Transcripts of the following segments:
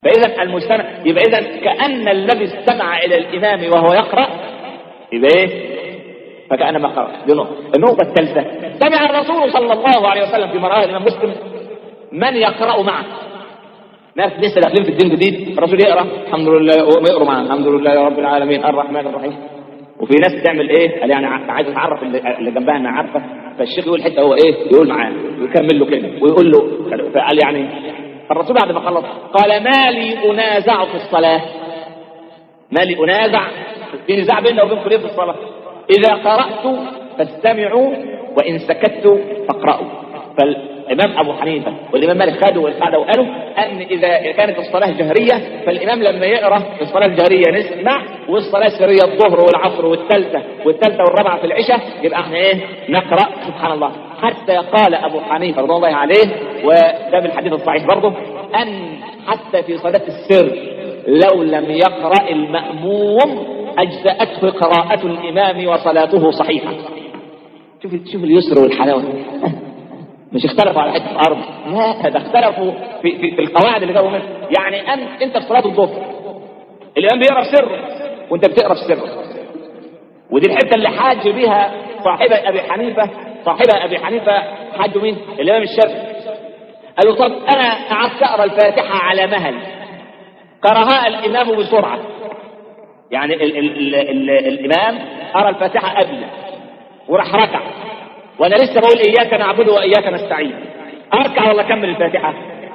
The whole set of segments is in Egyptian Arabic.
فاذا المستمع يبقى اذا كان الذي استمع الى الامام وهو يقرا يبقى ايه فكانما قرا دي نقطه النقطه الثالثه سمع الرسول صلى الله عليه وسلم في مراه الامام مسلم من يقرا معه ناس لسه داخلين في الدين جديد الرسول يقرا الحمد لله ويقروا معاه الحمد لله رب العالمين الرحمن الرحيم وفي ناس تعمل ايه قال يعني عايز تعرف اللي اللي جنبها انها عارفه فالشيخ يقول حته هو ايه يقول معاه ويكمل له كده ويقول له فقال يعني الرسول بعد ما خلص قال ما لي انازع في الصلاه ما لي انازع في نزاع بيننا وبينكم ليه في الصلاه اذا قرات فاستمعوا وان سكت فاقرأوا فالامام ابو حنيفه والامام مالك خدوا والقعده وقالوا ان اذا كانت الصلاه جهريه فالامام لما يقرا في الصلاه الجهريه نسمع والصلاه السريه الظهر والعصر والثالثه والثالثه والرابعه في العشاء يبقى احنا ايه نقرا سبحان الله حتى قال ابو حنيفه رضي الله عليه وده بالحديث الصحيح برضه ان حتى في صلاه السر لو لم يقرا الماموم اجزاته قراءه الامام وصلاته صحيحه شوف شوف اليسر والحلاوه مش اختلفوا على حته ارض لا ده اختلفوا في, في, في القواعد اللي جابوا منها يعني انت انت في صلاه الظهر الامام بيقرا في سر وانت بتقرا في سر ودي الحته اللي حاج بها صاحبه ابي حنيفه صاحبه ابي حنيفه حاج مين؟ الامام الشافعي قالوا طب انا قعدت اقرا الفاتحه على مهل قراها الامام بسرعه يعني ال ال ال ال الامام قرا الفاتحه قبله وراح ركع وانا لسه بقول اياك نعبد واياك نستعين اركع ولا اكمل الفاتحه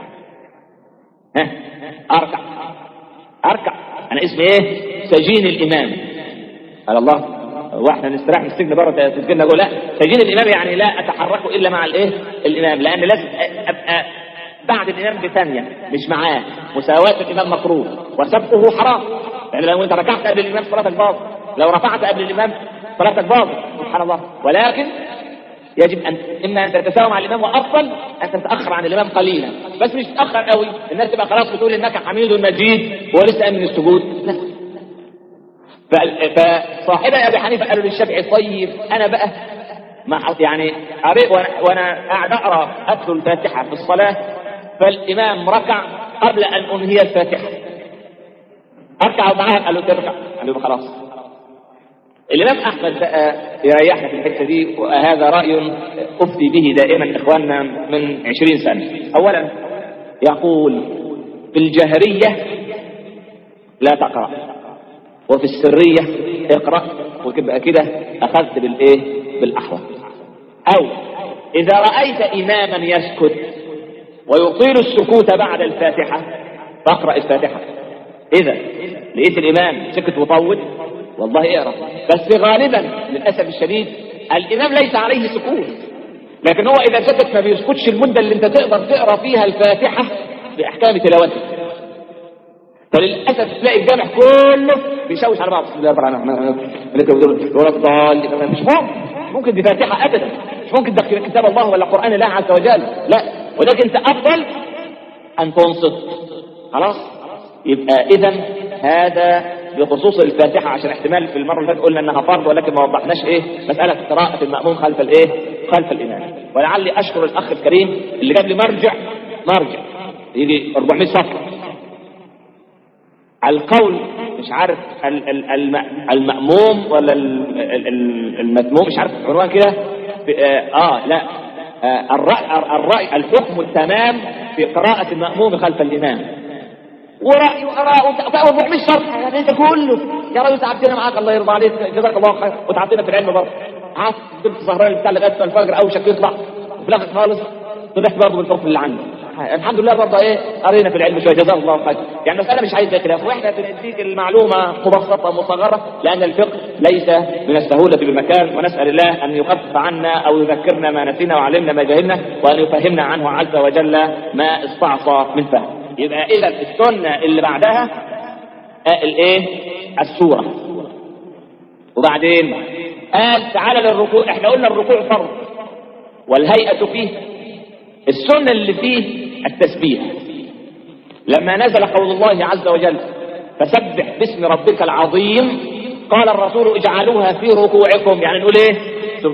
ها اركع اركع انا اسمي ايه سجين الامام قال الله واحنا نستراح من السجن بره تسجلنا نقول لا سجين الامام يعني لا اتحرك الا مع الايه الامام لان لازم ابقى بعد الامام بثانيه مش معاه مساواه الامام مكروه وسبقه حرام يعني لو انت ركعت قبل الامام صلاتك باظ لو رفعت قبل الامام صلاتك باظ سبحان الله ولكن يجب ان اما ان تتساوى مع الامام وافضل ان تتاخر عن الامام قليلا بس مش تتاخر قوي الناس تبقى خلاص بتقول انك حميد مجيد وهو لسه قايم من السجود لا فصاحبه ابي حنيفه قالوا للشافعي طيب انا بقى ما يعني قريت وانا, وأنا قاعد اقرا اتلو الفاتحه في الصلاه فالامام ركع قبل ان انهي الفاتحه اركع معاه قال له تركع قال له خلاص الامام احمد بقى يريحنا في الحته دي وهذا راي افتي به دائما اخواننا من عشرين سنه اولا يقول في الجهريه لا تقرا وفي السريه اقرا وتبقى كده اخذت بالايه بالاحوط او اذا رايت اماما يسكت ويطيل السكوت بعد الفاتحه فاقرا الفاتحه اذا لقيت الامام سكت وطول والله اقرا بس غالبا للاسف الشديد الامام ليس عليه سكوت لكن هو اذا سكت ما بيسكتش المده اللي انت تقدر تقرا فيها الفاتحه باحكام تلاوتها فللاسف تلاقي الجامع كله بيشوش على بعض بسم الله الرحمن الرحيم ولا الضال مش ممكن ممكن دي فاتحه ابدا مش ممكن ده كتاب الله ولا قران الله عز وجل لا ولكن انت افضل ان تنصت خلاص يبقى اذا هذا بخصوص الفاتحة عشان احتمال في المرة اللي فاتت قلنا انها فرض ولكن ما وضحناش ايه مسألة قراءة المأموم خلف الايه خلف الامام ولعلي اشكر الاخ الكريم اللي جاب لي مرجع مرجع يجي 400 صفحة القول مش عارف المأموم ولا المتموم مش عارف عنوان كده اه لا آه الرأي, الرأي الحكم التمام في قراءة المأموم خلف الإمام ورأي وآراء وبقى مش شرط يعني انت كله يا راجل تعبتنا معاك الله يرضى عليك جزاك الله خير وتعبتنا في العلم برضه قعدت فضلت سهران بتاع لغايه الفجر اوشك يطلع وفي الاخر خالص طلعت برضه بالحكم اللي عندي الحمد لله برضه ايه قرينا في العلم شويه جزاه الله خير يعني المساله مش عايزه خلاف واحنا بنديك المعلومه مبسطه مصغره لان الفقه ليس من السهوله بمكان ونسال الله ان يخفف عنا او يذكرنا ما نسينا وعلمنا ما جهلنا وان يفهمنا عنه عز وجل ما استعصى من فهم يبقى اذا السنه اللي بعدها الايه السوره وبعدين قال تعالى للركوع احنا قلنا الركوع فرض والهيئه فيه السنه اللي فيه التسبيح لما نزل قول الله عز وجل فسبح باسم ربك العظيم قال الرسول اجعلوها في ركوعكم يعني نقول ايه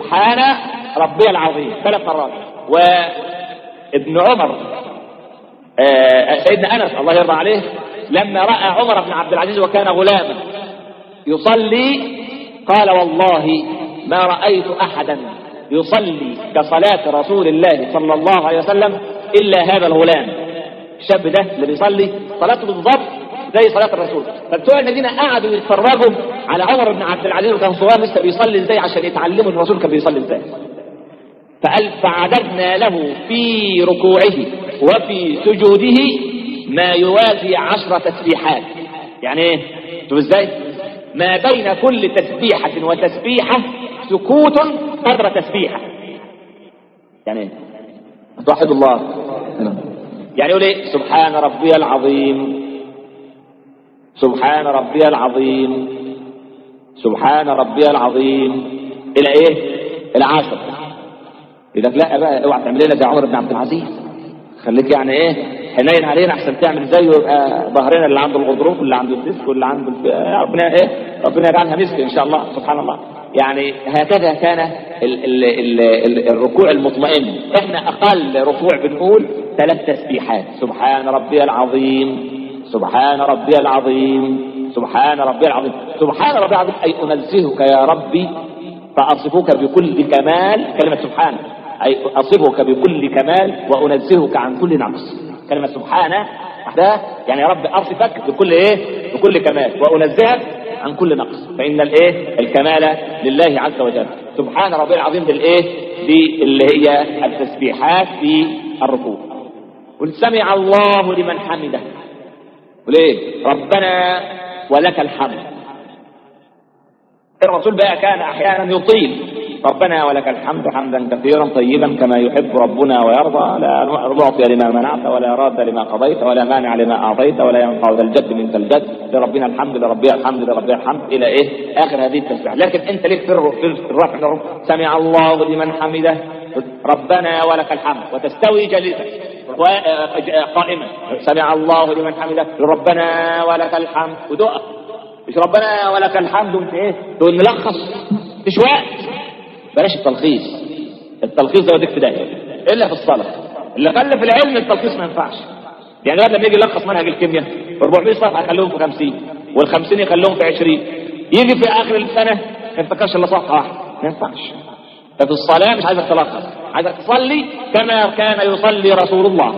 سبحان ربي العظيم ثلاث مرات وابن عمر آه سيدنا انس الله يرضى عليه لما راى عمر بن عبد العزيز وكان غلاما يصلي قال والله ما رايت احدا يصلي كصلاه رسول الله صلى الله عليه وسلم الا هذا الغلام الشاب ده اللي بيصلي صلاته بالضبط زي صلاه الرسول فبتوع المدينه قعدوا يتفرجوا على عمر بن عبد العزيز وكان صغير لسه بيصلي ازاي عشان يتعلموا الرسول كان بيصلي ازاي فقال فعددنا له في ركوعه وفي سجوده ما يوازي عشر تسبيحات يعني ايه شوف ازاي ما بين كل تسبيحة وتسبيحة سكوت قدر تسبيحة يعني ايه توحد الله يعني يقول ايه سبحان ربي العظيم سبحان ربي العظيم سبحان ربي العظيم الى ايه العشر يقول لك لا بقى اوعى تعمل لنا زي عمر بن عبد العزيز خليك يعني ايه حنين علينا احسن تعمل زيه ويبقى ظهرنا اللي عنده الغضروف واللي عنده الديسك واللي عنده الف... ربنا ايه ربنا يجعلها مسك ان شاء الله سبحان الله يعني هكذا كان ال ال ال ال الركوع المطمئن احنا اقل ركوع بنقول ثلاث تسبيحات سبحان ربي العظيم سبحان ربي العظيم سبحان ربي العظيم سبحان ربي العظيم اي انزهك يا ربي فاصفك بكل كمال كلمه سبحان أي أصفك بكل كمال وأنزهك عن كل نقص كلمة سبحانه وحدها يعني يا رب أصفك بكل إيه بكل كمال وأنزهك عن كل نقص فإن الإيه الكمال لله عز وجل سبحان ربي العظيم بالإيه باللي هي التسبيحات في الركوع قل سمع الله لمن حمده وليه ربنا ولك الحمد الرسول بقى كان احيانا يطيل ربنا ولك الحمد حمدا كثيرا طيبا كما يحب ربنا ويرضى لا معطي لما منعت ولا راد لما قضيت ولا مانع لما اعطيت ولا ينفع ذا الجد منك الجد لربنا الحمد لربي الحمد لربي الحمد الى ايه اخر هذه التسبيح لكن انت ليك في الر- في الرفع سمع الله لمن حمده ربنا ولك الحمد وتستوي جالسا قائما سمع الله لمن حمده ربنا ولك الحمد ودقة مش ربنا ولك الحمد وانت ايه تقول ملخص مش وقت بلاش التلخيص التلخيص ده يوديك في داهيه الا في الصلاه اللي خلى في العلم التلخيص ما ينفعش يعني الواد لما يجي يلخص منهج الكيمياء 400 صفحه يخليهم في 50 وال 50 يخليهم في 20 يجي في اخر السنه ما يفتكرش الا صفحه واحده ما ينفعش ففي الصلاه مش عايزك تلخص عايزك تصلي كما كان يصلي رسول الله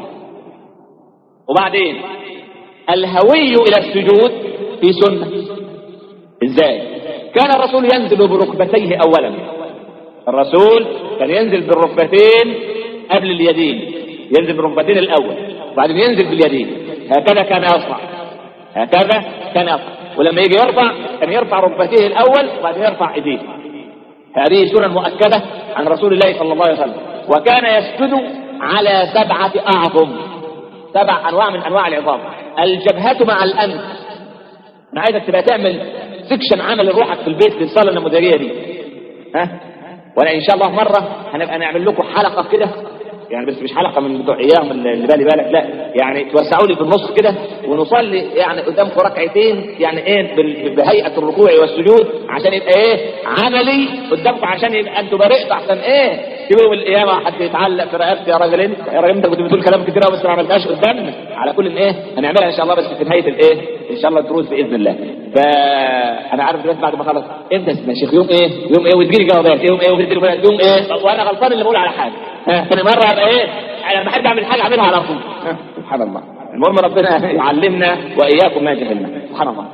وبعدين الهوي الى السجود في سنه ازاي كان الرسول ينزل بركبتيه اولا الرسول كان ينزل بالركبتين قبل اليدين ينزل بالركبتين الاول وبعدين ينزل باليدين هكذا كان يصنع هكذا كان يصنع ولما يجي يرفع كان يرفع ركبتيه الاول وبعدين يرفع ايديه هذه سنن مؤكده عن رسول الله صلى الله عليه وسلم وكان يسجد على سبعه اعظم سبع انواع من انواع العظام الجبهه مع الانف انا عايزك تبقى تعمل سكشن عمل لروحك في البيت للصلاه النموذجيه دي ها وانا ان شاء الله مره هنبقى نعمل لكم حلقه كده يعني بس مش حلقه من بتوع ايام اللي بالي بالك لا يعني توسعوا لي في النص كده ونصلي يعني قدامكم ركعتين يعني ايه بال- بهيئه الركوع والسجود عشان يبقى ايه عملي قدامكم عشان يبقى انتوا برئتوا احسن ايه تيجي يوم القيامه حد يتعلق في رقبتي يا راجل انت يا راجل انت كنت بتقول كلام كتير أوي بس ما عملتهاش قدامنا على كل ايه هنعملها ان شاء الله بس في نهايه الايه ان شاء الله الدروس باذن الله فانا عارف دلوقتي بعد ما خلص امتى يا شيخ يوم ايه يوم ايه وتجيلي جوابات يوم ايه وتجيلي جوابات يوم ايه وانا غلطان اللي بقول على حاجه ها ثاني مره ابقى ايه انا لما احب اعمل حاجه اعملها على طول ها، سبحان الله المهم ربنا يعلمنا واياكم ما جهلنا سبحان الله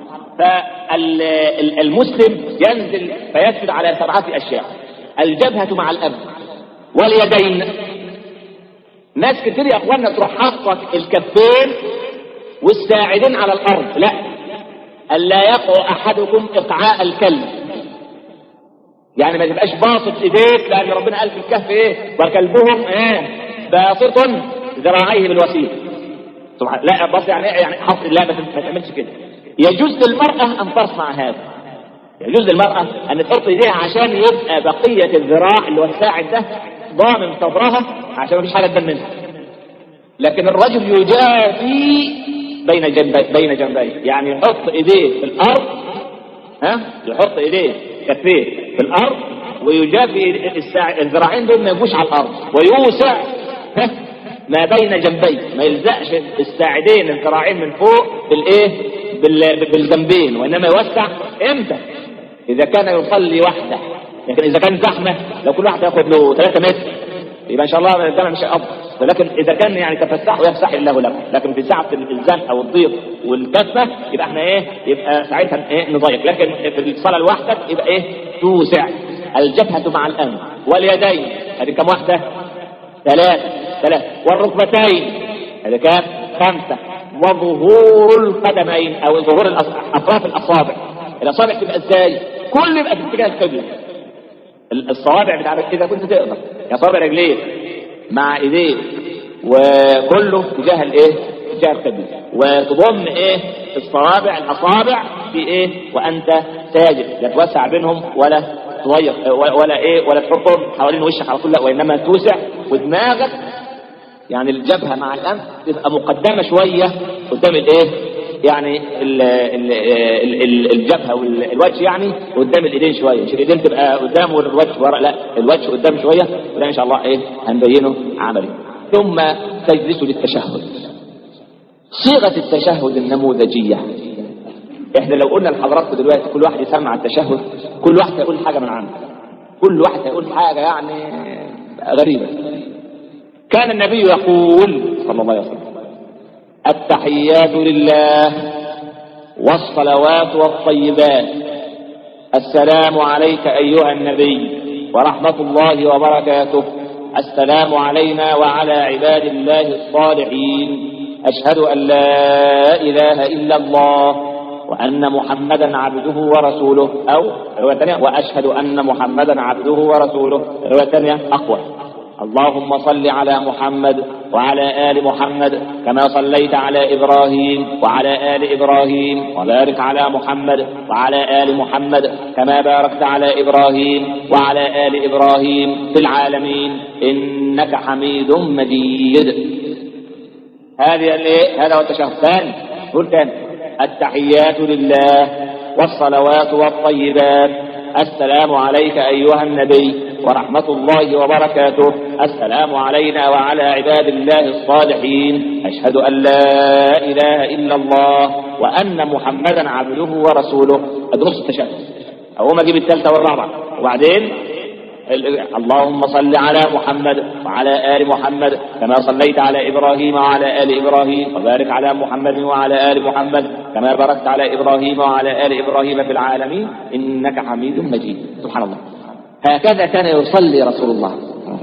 فالمسلم ينزل فيسجد على سبعه اشياء الجبهه مع الاب واليدين ناس كتير يا اخوانا تروح حاطه الكفين والساعدين على الارض لا الا يقع احدكم اقعاء الكلب يعني ما تبقاش باسط ايديك لان ربنا قال في الكهف ايه وكلبهم ايه باسط ذراعيه بالوسيله سبحان لا بس يعني إيه؟ يعني حط لا ما ما تعملش كده يجوز للمراه ان تصنع هذا يجوز للمرأة أن تحط إيديها عشان يبقى بقية الذراع اللي هو الساعد ده ضامن صدرها عشان ما فيش حاجة تبان منها لكن الرجل يجافي بين جنبي بين جنبيه يعني يحط ايديه في الارض ها يحط ايديه كفيه في الارض ويجافي الساع- الذراعين دول ما يجوش على الارض ويوسع ها ما بين جنبيه ما يلزقش الساعدين الذراعين من فوق بالايه بال- بالجنبين وانما يوسع امتى اذا كان يصلي وحده لكن اذا كان زحمه لو كل واحد ياخد له 3 متر يبقى ان شاء الله الجامع مش افضل ولكن اذا كان يعني تفسحوا يفسح الله لكم لكن في ساعه الزنقه والضيق والكثه يبقى احنا ايه يبقى ساعتها ايه نضيق لكن في الصلاه لوحدك يبقى ايه توسع الجبهه مع الانف واليدين هذه كم واحده ثلاث ثلاث والركبتين هذا كام خمسه وظهور القدمين او ظهور الأص- اطراف الاصابع الاصابع تبقى ازاي كل يبقى في اتجاه القبله الصوابع بتاعتك اذا كنت تقدر يا صابع رجليك مع ايديك وكله تجاه الايه تجاه القبله وتضم ايه الصوابع الاصابع في ايه وانت ساجد لا توسع بينهم ولا تضيق ولا ايه ولا تحطهم حوالين وشك على طول لا وانما توسع ودماغك يعني الجبهه مع الانف تبقى مقدمه شويه قدام الايه يعني ال ال ال ال الجبهه والوجه يعني قدام الايدين شويه مش الايدين تبقى قدام والوجه ورا لا الوجه قدام شويه وده ان شاء الله ايه هنبينه عملي ثم تجلس للتشهد صيغه التشهد النموذجيه احنا لو قلنا لحضراتكم دلوقتي كل واحد يسمع التشهد كل واحد هيقول حاجه من عنده كل واحد هيقول حاجه يعني غريبه كان النبي يقول صلى الله عليه وسلم التحيات لله والصلوات والطيبات السلام عليك ايها النبي ورحمه الله وبركاته السلام علينا وعلى عباد الله الصالحين اشهد ان لا اله الا الله وان محمدا عبده ورسوله او روايه ثانيه واشهد ان محمدا عبده ورسوله روايه ثانيه اقوى اللهم صل على محمد وعلى آل محمد كما صليت على إبراهيم وعلى آل إبراهيم وبارك على محمد وعلى آل محمد كما باركت على إبراهيم وعلى آل إبراهيم في العالمين إنك حميد مجيد هذه الايه هذا هو التشهد ثاني قول ثاني التحيات لله والصلوات والطيبات السلام عليك ايها النبي ورحمه الله وبركاته السلام علينا وعلى عباد الله الصالحين اشهد ان لا اله الا الله وان محمدا عبده ورسوله ادرس التشهد اقوم اجيب الثالثه والرابعه وبعدين اللهم صل على محمد وعلى آل محمد كما صليت على إبراهيم وعلى آل إبراهيم وبارك على محمد وعلى آل محمد كما باركت على إبراهيم وعلى آل إبراهيم في العالمين إنك حميد مجيد سبحان الله هكذا كان يصلي رسول الله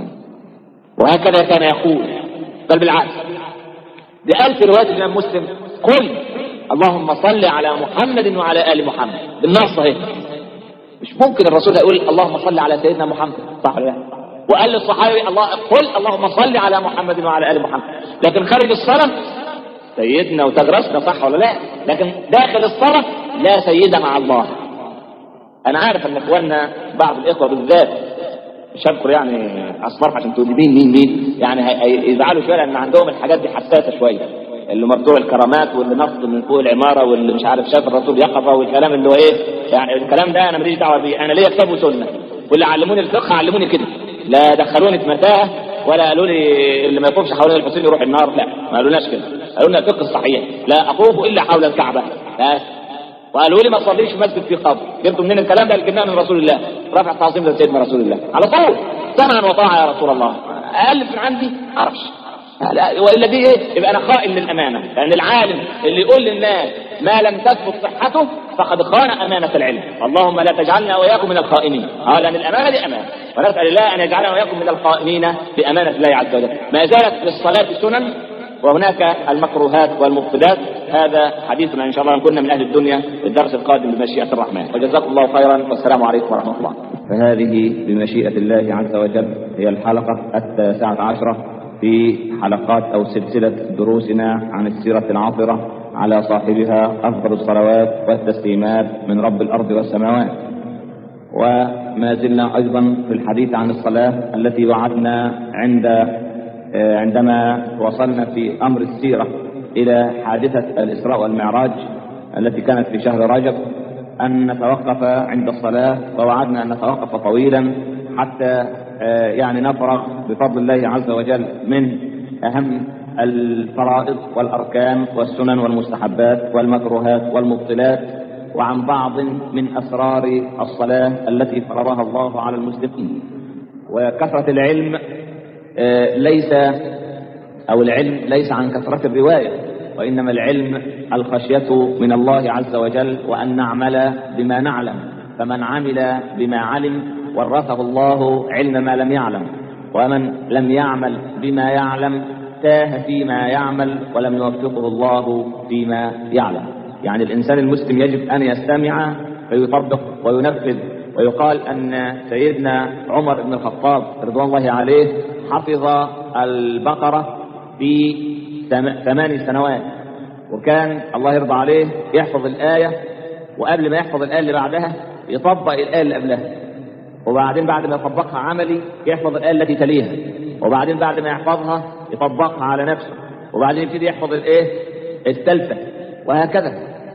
وهكذا كان يقول بل بالعكس دي قال في رواية الإمام مسلم قل اللهم صل على محمد وعلى آل محمد بالنص اهي مش ممكن الرسول يقول اللهم صل على سيدنا محمد صح ولا لا؟ وقال للصحابي الله قل اللهم صل على محمد وعلى ال محمد لكن خارج الصلاه سيدنا وتدرسنا صح ولا لا لكن داخل الصلاه لا سيد مع الله انا عارف ان اخواننا بعض الاخوه بالذات مش هذكر يعني اصفار عشان تقول مين مين مين يعني هيزعلوا شويه لان عندهم الحاجات دي حساسه شويه اللي مرتوع الكرامات واللي نصب من فوق العماره واللي مش عارف شاف الرسول يقظه والكلام اللي هو ايه يعني الكلام ده انا ماليش دعوه بيه انا ليا كتاب وسنه واللي علموني الفقه علموني كده لا دخلوني في متاهه ولا قالوا لي اللي ما يطوفش حوالين الحسين يروح النار لا ما قالولناش كده قالوا لنا الفقه الصحيح لا اطوف الا حول الكعبه بس وقالوا لي ما تصليش في مسجد في قبر جبتوا منين الكلام ده اللي جبناه من رسول الله رفع تعظيم لسيدنا رسول الله على طول سمعا وطاعه يا رسول الله اقل من عندي معرفش لا والا دي ايه يبقى انا خائن للامانه لان العالم اللي يقول للناس ما لم تثبت صحته فقد خان امانه العلم اللهم لا تجعلنا واياكم من الخائنين اه لان الامانه دي امانه ونسال الله ان يجعلنا واياكم من الخائنين بامانه الله عز وجل ما زالت للصلاه سنن وهناك المكروهات والمفسدات هذا حديثنا ان شاء الله ان كنا من اهل الدنيا في الدرس القادم بمشيئه الرحمن وجزاكم الله خيرا والسلام عليكم ورحمه الله فهذه بمشيئة الله عز وجل هي الحلقة التاسعة عشرة في حلقات أو سلسلة دروسنا عن السيرة العاطرة على صاحبها أفضل الصلوات والتسليمات من رب الأرض والسماوات وما زلنا أيضا في الحديث عن الصلاة التي وعدنا عند عندما وصلنا في أمر السيرة إلى حادثة الإسراء والمعراج التي كانت في شهر رجب أن نتوقف عند الصلاة ووعدنا أن نتوقف طويلا حتى يعني نفرغ بفضل الله عز وجل من أهم الفرائض والأركان والسنن والمستحبات والمكروهات والمبطلات وعن بعض من أسرار الصلاة التي فرضها الله على المسلمين وكثرة العلم آه، ليس أو العلم ليس عن كثرة الرواية وإنما العلم الخشية من الله عز وجل وأن نعمل بما نعلم فمن عمل بما علم ورثه الله علم ما لم يعلم ومن لم يعمل بما يعلم تاه فيما يعمل ولم يوفقه الله فيما يعلم يعني الإنسان المسلم يجب أن يستمع فيطبق وينفذ ويقال أن سيدنا عمر بن الخطاب رضوان الله عليه حفظ البقرة في ثمان سنوات وكان الله يرضى عليه يحفظ الآية وقبل ما يحفظ الآية اللي بعدها يطبق الآية اللي قبلها وبعدين بعد ما يطبقها عملي يحفظ الآية التي تليها وبعدين بعد ما يحفظها يطبقها على نفسه وبعدين يبتدي يحفظ الايه الثالثة وهكذا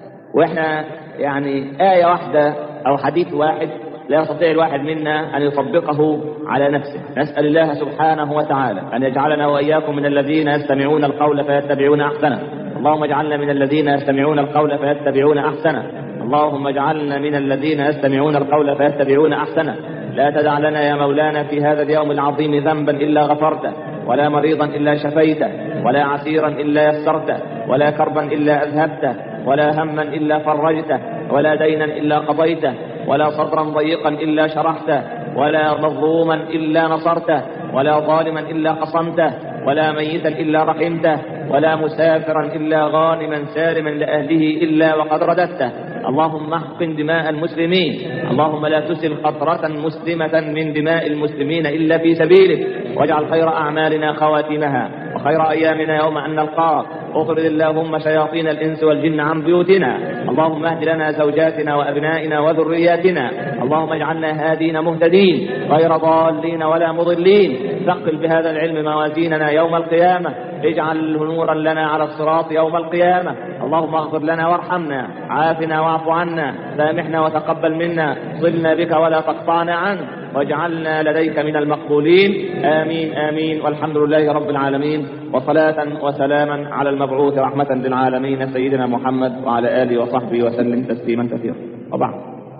واحنا يعني آية واحدة أو حديث واحد لا يستطيع الواحد منا أن يطبقه على نفسه نسأل الله سبحانه وتعالى أن يجعلنا وإياكم من الذين يستمعون القول فيتبعون أحسنه اللهم اجعلنا من الذين يستمعون القول فيتبعون أحسنه اللهم اجعلنا من الذين يستمعون القول فيتبعون أحسنه لا تدع لنا يا مولانا في هذا اليوم العظيم ذنبا إلا غفرته ولا مريضا إلا شفيته ولا عسيرا إلا يسرته ولا كربا إلا أذهبته ولا هما إلا فرجته ولا دينا إلا قضيته ولا صدرا ضيقا إلا شرحته ولا مظلوما إلا نصرته ولا ظالما إلا قصمته ولا ميتا إلا رحمته ولا مسافرا إلا غانما سالما لأهله إلا وقد رددته اللهم احقن دماء المسلمين اللهم لا تسل قطرة مسلمة من دماء المسلمين إلا في سبيلك واجعل خير أعمالنا خواتمها وخير أيامنا يوم أن نلقاك اطرد اللهم شياطين الإنس والجن عن بيوتنا اللهم اهد لنا زوجاتنا وأبنائنا وذرياتنا اللهم اجعلنا هادين مهتدين غير ضالين ولا مضلين ثقل بهذا العلم موازيننا يوم القيامة اجعل نورا لنا على الصراط يوم القيامة اللهم اغفر لنا وارحمنا عافنا واعف عنا سامحنا وتقبل منا صلنا بك ولا تقطعنا عنك واجعلنا لديك من المقبولين آمين آمين والحمد لله رب العالمين وصلاة وسلاما على المبعوث رحمة للعالمين سيدنا محمد وعلى آله وصحبه وسلم تسليما كثيرا وبعد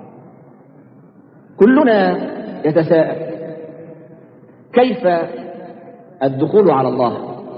كلنا يتساءل كيف الدخول على الله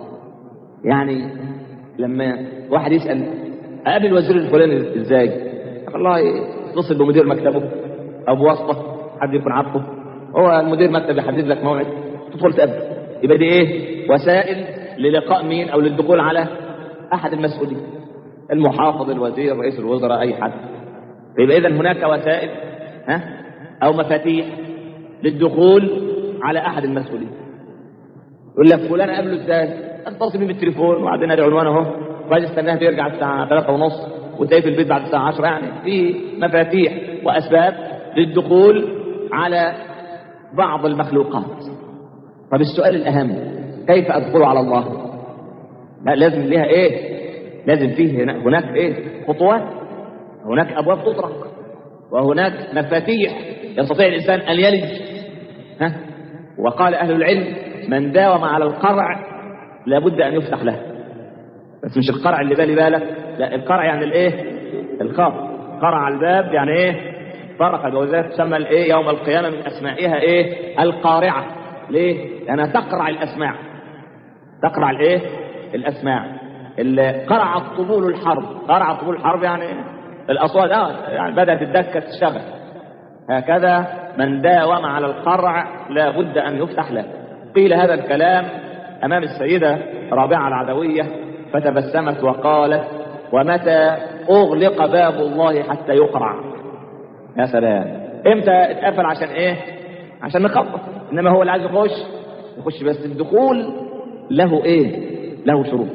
يعني لما واحد يسأل أقابل الوزير الفلاني ازاي والله يتصل بمدير مكتبه أو بواسطة حد يكون عارفه هو المدير مكتب يحدد لك موعد تدخل تقابل يبقى دي ايه وسائل للقاء مين او للدخول على احد المسؤولين المحافظ الوزير رئيس الوزراء اي حد يبقى اذا هناك وسائل ها او مفاتيح للدخول على احد المسؤولين يقول لك فلان قابله ازاي اتصل بيه بالتليفون وبعدين ادي عنوانه اهو وبعدين استناه يرجع الساعه 3 ونص وتلاقيه في البيت بعد الساعه 10 يعني في مفاتيح واسباب للدخول على بعض المخلوقات طب السؤال الأهم كيف أدخل على الله لا لازم لها إيه لازم فيه هناك, هناك إيه خطوات هناك أبواب تطرق وهناك مفاتيح يستطيع الإنسان أن يلج ها وقال أهل العلم من داوم على القرع لابد أن يفتح له بس مش القرع اللي بالي بالك لا القرع يعني الايه الخاف قرع الباب يعني ايه طرقت وذلك تسمى الايه يوم القيامه من اسمائها ايه القارعه ليه لانها تقرع الاسماع تقرع الايه الاسماع اللي قرعت طبول الحرب قرعت طبول الحرب يعني الاصوات اه يعني بدات الدكه تشتغل هكذا من داوم على القرع لا بد ان يفتح له قيل هذا الكلام امام السيده رابعه العدويه فتبسمت وقالت ومتى اغلق باب الله حتى يقرع يا سلام امتى اتقفل عشان ايه عشان نخبط انما هو اللي عايز يخش يخش بس الدخول له ايه له شروط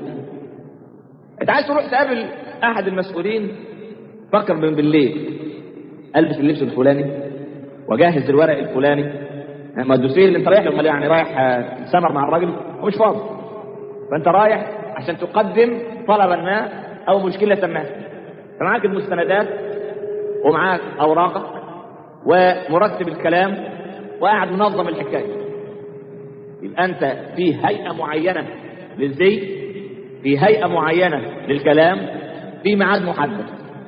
انت عايز تروح تقابل احد المسؤولين فكر من بالليل البس اللبس الفلاني وجهز الورق الفلاني ما تدوسيه اللي انت رايح له يعني رايح سمر مع الراجل هو مش فاضي فانت رايح عشان تقدم طلبا ما او مشكله ما فمعاك المستندات ومعاك اوراقك ومرتب الكلام وقاعد منظم الحكايه يبقى انت في هيئه معينه للزي في هيئة معينة للكلام في ميعاد محدد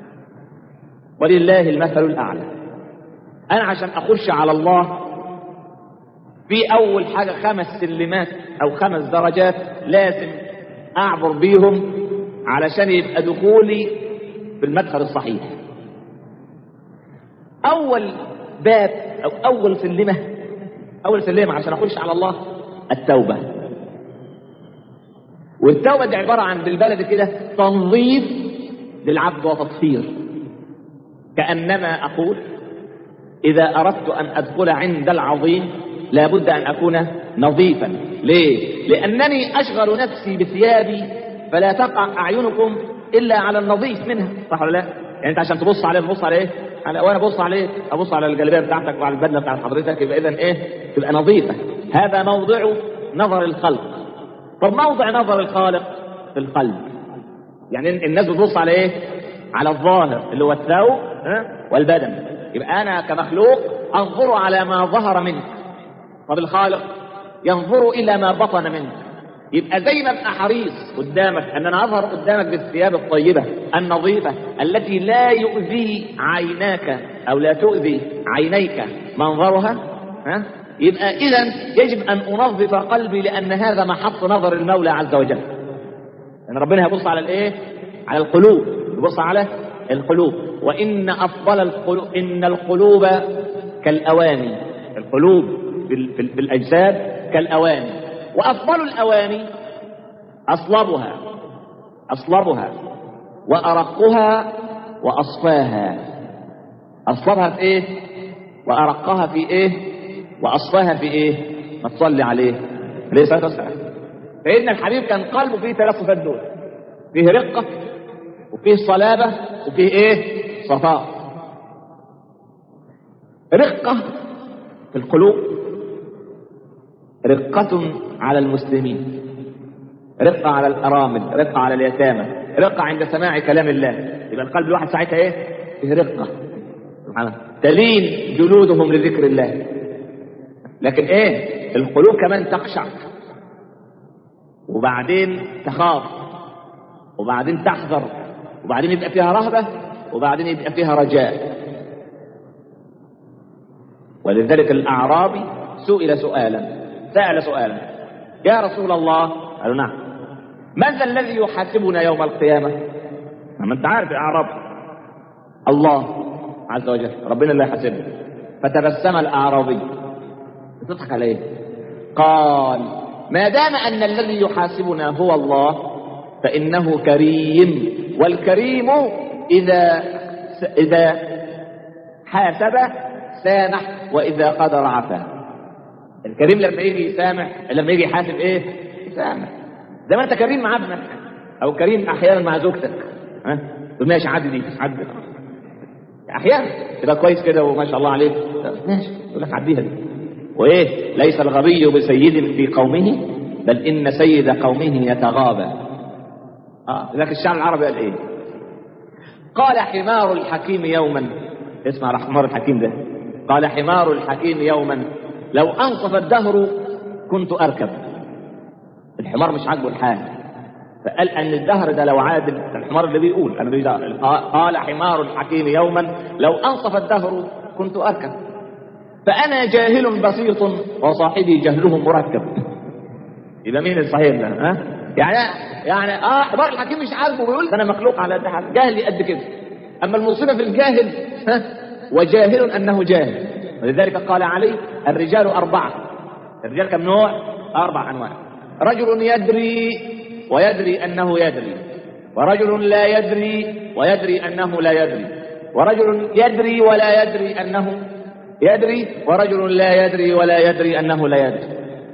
ولله المثل الأعلى أنا عشان أخش على الله في أول حاجة خمس سلمات أو خمس درجات لازم أعبر بيهم علشان يبقى دخولي في المدخل الصحيح أول باب أو أول سلمة أول سلمة عشان أخش على الله التوبة والتوبة دي عبارة عن بالبلد كده تنظيف للعبد وتطهير كأنما أقول إذا أردت أن أدخل عند العظيم لابد أن أكون نظيفا ليه؟ لأنني أشغل نفسي بثيابي فلا تقع أعينكم إلا على النظيف منها صح ولا لا؟ يعني أنت عشان تبص عليه تبص على إيه؟ على وأنا أبص عليه أبص على الجلابية بتاعتك وعلى البدلة بتاعت حضرتك يبقى إذا إيه؟ تبقى نظيفة هذا موضع نظر الخلق طب موضع نظر الخالق في القلب يعني الناس بتبص على إيه؟ على الظاهر اللي هو الثوب ها؟ والبدن يبقى أنا كمخلوق أنظر على ما ظهر منك طب الخالق ينظر الى ما بطن منك يبقى زي ما ابقى حريص قدامك ان انا اظهر قدامك بالثياب الطيبه النظيفه التي لا يؤذي عيناك او لا تؤذي عينيك منظرها ها يبقى اذا يجب ان انظف قلبي لان هذا محط نظر المولى عز وجل ان ربنا هيبص على الايه على القلوب يبص على القلوب وان افضل القلوب ان القلوب كالاواني القلوب في, في, في الأجساد كالأواني وأفضل الأواني أصلبها أصلبها وأرقها وأصفاها أصلبها في إيه وأرقها في إيه وأصفاها في إيه ما تصلي عليه عليه الصلاة والسلام سيدنا الحبيب كان قلبه فيه ثلاث صفات دول فيه رقة وفيه صلابة وفيه إيه صفاء رقة في القلوب رقة على المسلمين رقة على الأرامل رقة على اليتامى رقة عند سماع كلام الله يبقى القلب الواحد ساعتها ايه فيه رقة سبحان الله تلين جلودهم لذكر الله لكن ايه القلوب كمان تخشع وبعدين تخاف وبعدين تحذر وبعدين يبقى فيها رهبة وبعدين يبقى فيها رجاء ولذلك الأعرابي سئل سؤالا سأل سؤالا يا رسول الله قالوا نعم من ذا الذي يحاسبنا يوم القيامة ما انت عارف الأعراب الله عز وجل ربنا اللي يحاسبنا فتبسم الأعرابي تضحك عليه قال ما دام أن الذي يحاسبنا هو الله فإنه كريم والكريم إذا إذا حاسب سامح وإذا قدر عفا الكريم لما يجي يسامح لما يجي يحاسب ايه يسامح زي ما انت كريم مع ابنك او كريم احيانا مع زوجتك ها تقول ماشي عدي دي عدي احيانا تبقى كويس كده وما شاء الله عليك ماشي يقول لك عديها دي وايه ليس الغبي بسيد في قومه بل ان سيد قومه يتغابى اه لكن الشعب العربي قال ايه قال حمار الحكيم يوما اسمع حمار الحكيم ده قال حمار الحكيم يوما لو انصف الدهر كنت اركب الحمار مش عاجبه الحال فقال ان الدهر ده لو عادل الحمار اللي بيقول انا بيقول قال حمار الحكيم يوما لو انصف الدهر كنت اركب فانا جاهل بسيط وصاحبي جهله مركب يبقى مين الصحيح ده ها يعني يعني اه حمار الحكيم مش عاجبه بيقول انا مخلوق على قد حاجه جاهل قد كده اما المصيبه في الجاهل ها وجاهل انه جاهل ولذلك قال علي الرجال أربعة الرجال كم نوع أربع أنواع رجل يدري ويدري أنه يدري ورجل لا يدري ويدري أنه لا يدري ورجل يدري ولا يدري أنه يدري ورجل لا يدري ولا يدري أنه لا يدري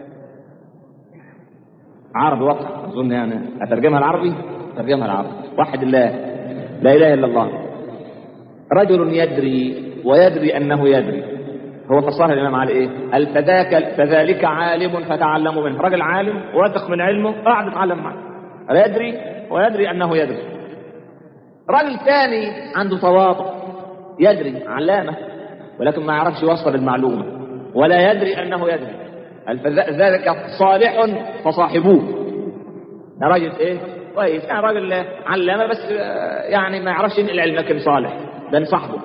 عربي واضح أظن يعني أترجمها العربي أترجمها العربي واحد الله لا إله إلا الله رجل يدري ويدري أنه يدري هو فصلها الامام على ايه؟ قال فذاك فذلك عالم فتعلموا منه، راجل عالم واثق من علمه قاعد يتعلم معه. يدري ويدري انه يدري. راجل ثاني عنده تواضع يدري علامه ولكن ما يعرفش يوصل المعلومه ولا يدري انه يدري. قال فذلك صالح فصاحبوه. ده راجل ايه كويس يعني راجل علامه بس آه، يعني ما يعرفش ينقل علم لكن صالح ده صاحبه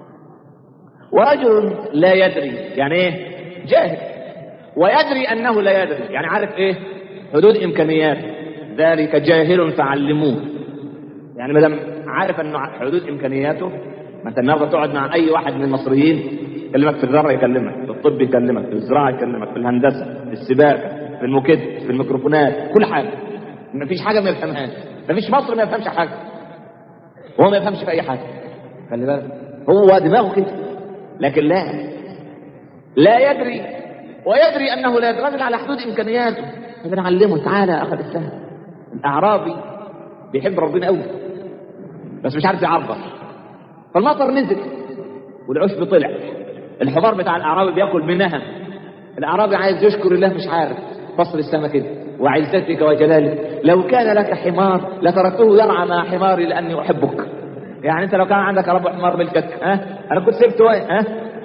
ورجل لا يدري يعني ايه جاهل ويدري انه لا يدري يعني عارف ايه حدود امكانياته ذلك جاهل فعلموه يعني ما دام عارف انه حدود امكانياته ما انت النهارده تقعد مع اي واحد من المصريين يكلمك في الزراعه يكلمك في الطب يكلمك في الزراعه يكلمك في الهندسه في السباكه في الموكد في الميكروفونات كل حاجه ما فيش حاجه ما يفهمهاش ما فيش مصر ما يفهمش حاجه وهو ما يفهمش في اي حاجه خلي بالك هو دماغه كده لكن لا لا يدري ويدري انه لا يدري راجل على حدود امكانياته بنعلمه تعالى يا اخي الاسلام الاعرابي بيحب ربنا قوي بس مش عارف يعبر فالمطر نزل والعشب طلع الحمار بتاع الاعرابي بياكل منها الاعرابي عايز يشكر الله مش عارف فصل السما كده وعزتك وجلالك لو كان لك حمار لتركته يرعى مع حماري لاني احبك يعني انت لو كان عندك رب حمار ملكك ها انا كنت سبته وين ها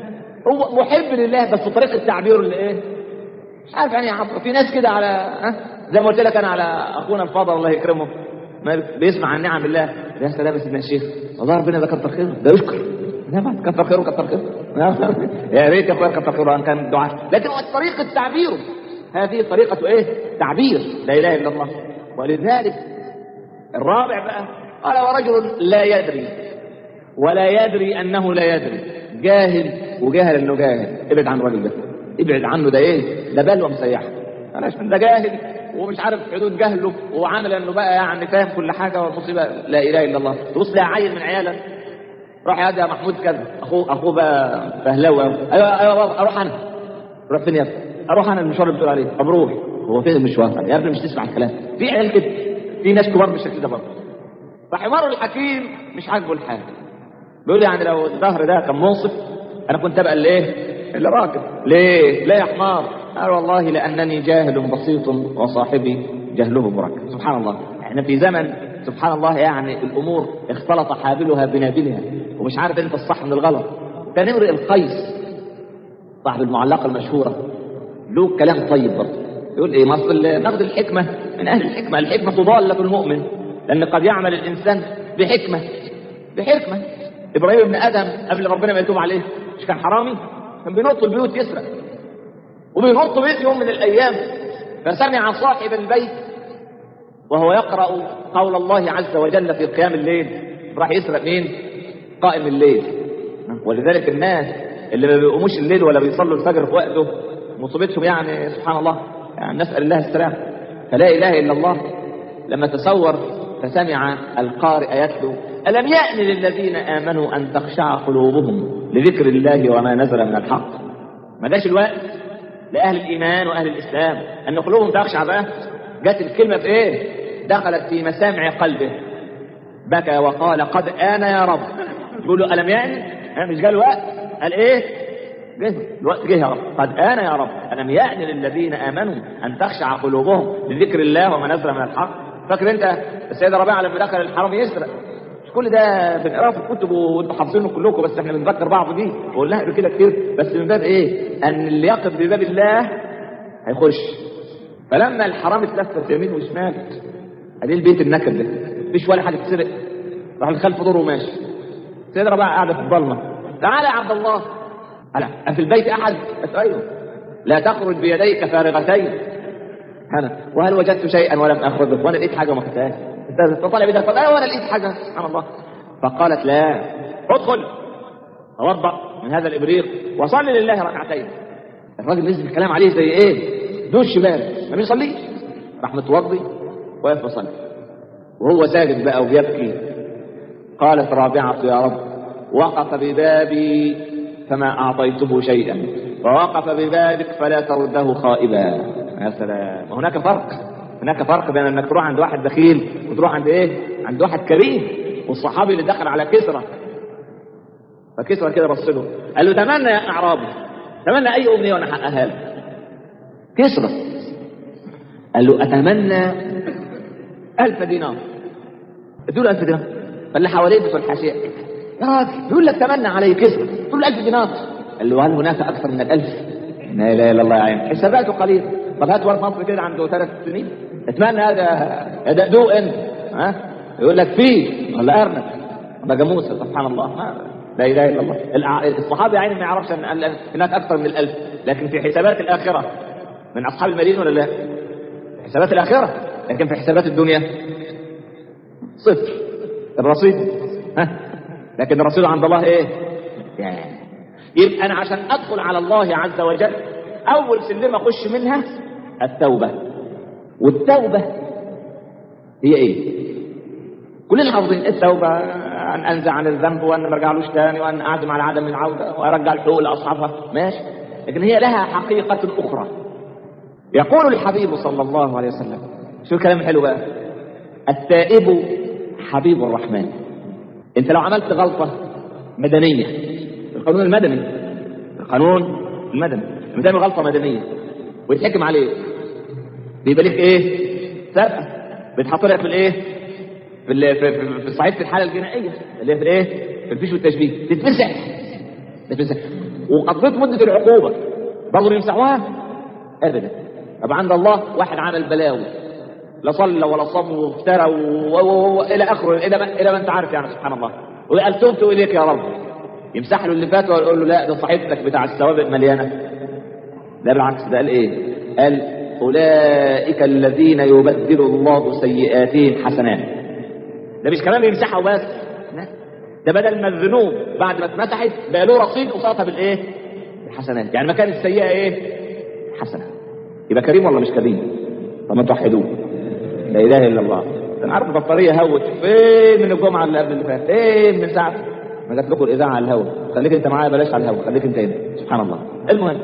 هو محب لله بس طريقه تعبيره اللي ايه مش عارف يعني يعبر في ناس كده على ها زي ما قلت لك انا على اخونا الفاضل الله يكرمه ما بيسمع عن نعم الله يا سلام يا سيدنا الشيخ والله ربنا ده كتر خيره ده يشكر نعم كتر خيره كتر خيره يا ريت يا اخويا كتر خيره ان كان دعاء لكن هو طريقه تعبيره هذه طريقه ايه تعبير لا اله الا الله ولذلك الرابع بقى قال ورجل لا يدري ولا يدري انه لا يدري جاهل وجاهل انه جاهل ابعد عن الراجل ده ابعد عنه ده ايه ده بلوه مسيحه بلاش من ده جاهل ومش عارف حدود جهله وعامل انه بقى يعني فاهم كل حاجه والمصيبه لا اله الا الله تبص لها عيل من عيالك روح يا يا محمود كذا اخوه اخوه بقى فهلاوي أوي. ايوه ايوه اروح انا روح فين يا ابني اروح انا المشوار اللي بتقول عليه طب روح هو فين المشوار يا ابني مش تسمع الكلام في عيال كده في ناس كبار بالشكل ده برضه فحمار الحكيم مش عاجبه الحال بيقول يعني لو الظهر ده كان منصف انا كنت ابقى اللي ايه اللي راكب ليه لا يا حمار قال والله لانني جاهل بسيط وصاحبي جهله مركب سبحان الله احنا في زمن سبحان الله يعني الامور اختلط حابلها بنابلها ومش عارف انت الصح من الغلط كان امرئ القيس صاحب المعلقه المشهوره له كلام طيب برضه يقول ايه مصر ناخذ الحكمه من اهل الحكمه الحكمه ضاله المؤمن لان قد يعمل الانسان بحكمه بحكمه ابراهيم ابن ادم قبل ربنا ما يتوب عليه مش كان حرامي كان بينط البيوت يسرق وبينط بيت يوم من الايام فسمع صاحب البيت وهو يقرا قول الله عز وجل في قيام الليل راح يسرق مين قائم الليل ولذلك الناس اللي ما بيقوموش الليل ولا بيصلوا الفجر في وقته مصيبتهم يعني سبحان الله يعني نسال الله السلام فلا اله الا الله لما تصور فسمع القارئ يتلو ألم يأن للذين آمنوا أن تخشع قلوبهم لذكر الله وما نزل من الحق ما جاش الوقت لأهل الإيمان وأهل الإسلام أن قلوبهم تخشع بقى جت الكلمة في إيه دخلت في مسامع قلبه بكى وقال قد آن يا رب يقول له ألم يأن مش جاء الوقت قال إيه جه الوقت جه يا رب قد آن يا رب ألم يأن للذين آمنوا أن تخشع قلوبهم لذكر الله وما نزل من الحق فاكر انت السيدة ربيعة لما دخل الحرام يسرق مش كل ده بنقراه في الكتب وانتوا حافظينه كلكم بس احنا بنذكر بعض بيه وقلناها قبل كده كتير بس من باب ايه؟ ان اللي يقف بباب الله هيخش فلما الحرام اتلفت يمين وشمال ادي البيت النكد ده مفيش ولا حاجه تسرق راح الخلف دوره وماشي السيدة ربيعة قاعدة في الضلمة تعالى يا عبد الله ألا في البيت أحد؟ بس أيوه لا تخرج بيديك فارغتين انا وهل وجدت شيئا ولم اخذه وانا لقيت حاجه ما خدتهاش انت طالع بدك قال وانا لقيت حاجه سبحان الله فقالت لا ادخل توضا من هذا الابريق وصلي لله ركعتين الراجل نزل الكلام عليه زي ايه دون شمال ما بيصليش راح متوضي واقف يصلي وهو ساجد بقى وبيبكي قالت رابعه يا رب وقف ببابي فما اعطيته شيئا ووقف ببابك فلا ترده خائبا يا سلام هناك فرق هناك فرق بين انك تروح عند واحد بخيل وتروح عند ايه عند واحد كريم والصحابي اللي دخل على كسرى فكسرى كده بص له قال له تمنى يا اعرابي تمنى اي امنيه وانا احققها لك كسرى قال له اتمنى ألف دينار ادوا ألف دينار فاللي حواليه بتوع الحاشيه يا راجل بيقول لك تمنى علي كسرى تقول له 1000 دينار قال له هل هناك اكثر من الألف لا اله الا الله يا عين حساباته قليله طب هات ورد مصر كده عنده ثلاث سنين اتمنى هذا دقدوق انت ها يقول لك فيه ولا ارنب ولا جاموسه سبحان الله ما لا اله الا الله الع- الصحابه يعني ما يعرفش ان أن هناك اكثر من الالف لكن في حسابات الاخره من اصحاب المدينه ولا لا؟ في حسابات الاخره لكن في حسابات الدنيا صفر الرصيد ها لكن الرصيد عند الله ايه؟ يعني يبقى انا عشان ادخل على الله عز وجل اول سلمه اخش منها التوبه والتوبه هي ايه؟ كلنا حافظين التوبه ان انزع عن الذنب وان ما ارجعلوش تاني وان اعزم على عدم العوده وارجع الحقوق لاصحابها ماشي لكن هي لها حقيقه اخرى يقول الحبيب صلى الله عليه وسلم شو الكلام الحلو بقى التائب حبيب الرحمن انت لو عملت غلطه مدنيه القانون المدني القانون المدني لما تعمل غلطه مدنيه ويتحكم عليك بيبقى لك ايه؟ سابقه بيتحط لك في الايه؟ في ال- في, في, في صحيفه الحاله الجنائيه اللي هي في الايه؟ في الفيش والتشبيه تتمسح تتمسح وقضيت مده العقوبه برضه يمسحوها؟ ابدا طب عند الله واحد عمل بلاوي لا صلى ولا صام وافترى و- و- و- الى اخره الى ما الى ما انت عارف يعني سبحان الله وقال تبت اليك يا رب يمسح له اللي فات ويقول له لا ده صحيفتك بتاع السوابق مليانه لا بالعكس ده قال ايه؟ قال اولئك الذين يبدل الله سيئاتهم حسنات ده مش كمان بيمسحها وبس لا. ده بدل ما الذنوب بعد ما اتمسحت بقى له رصيد قصادها بالايه؟ الحسنات يعني مكان السيئه ايه؟ حسنه يبقى كريم ولا مش كريم؟ طب ما توحدوه لا اله الا الله انا عارف البطاريه هوت فين من الجمعه اللي قبل اللي فاتت فين من ساعه ما جات لكم الاذاعه على الهوا خليك انت معايا بلاش على الهوا خليك انت هنا سبحان الله المهم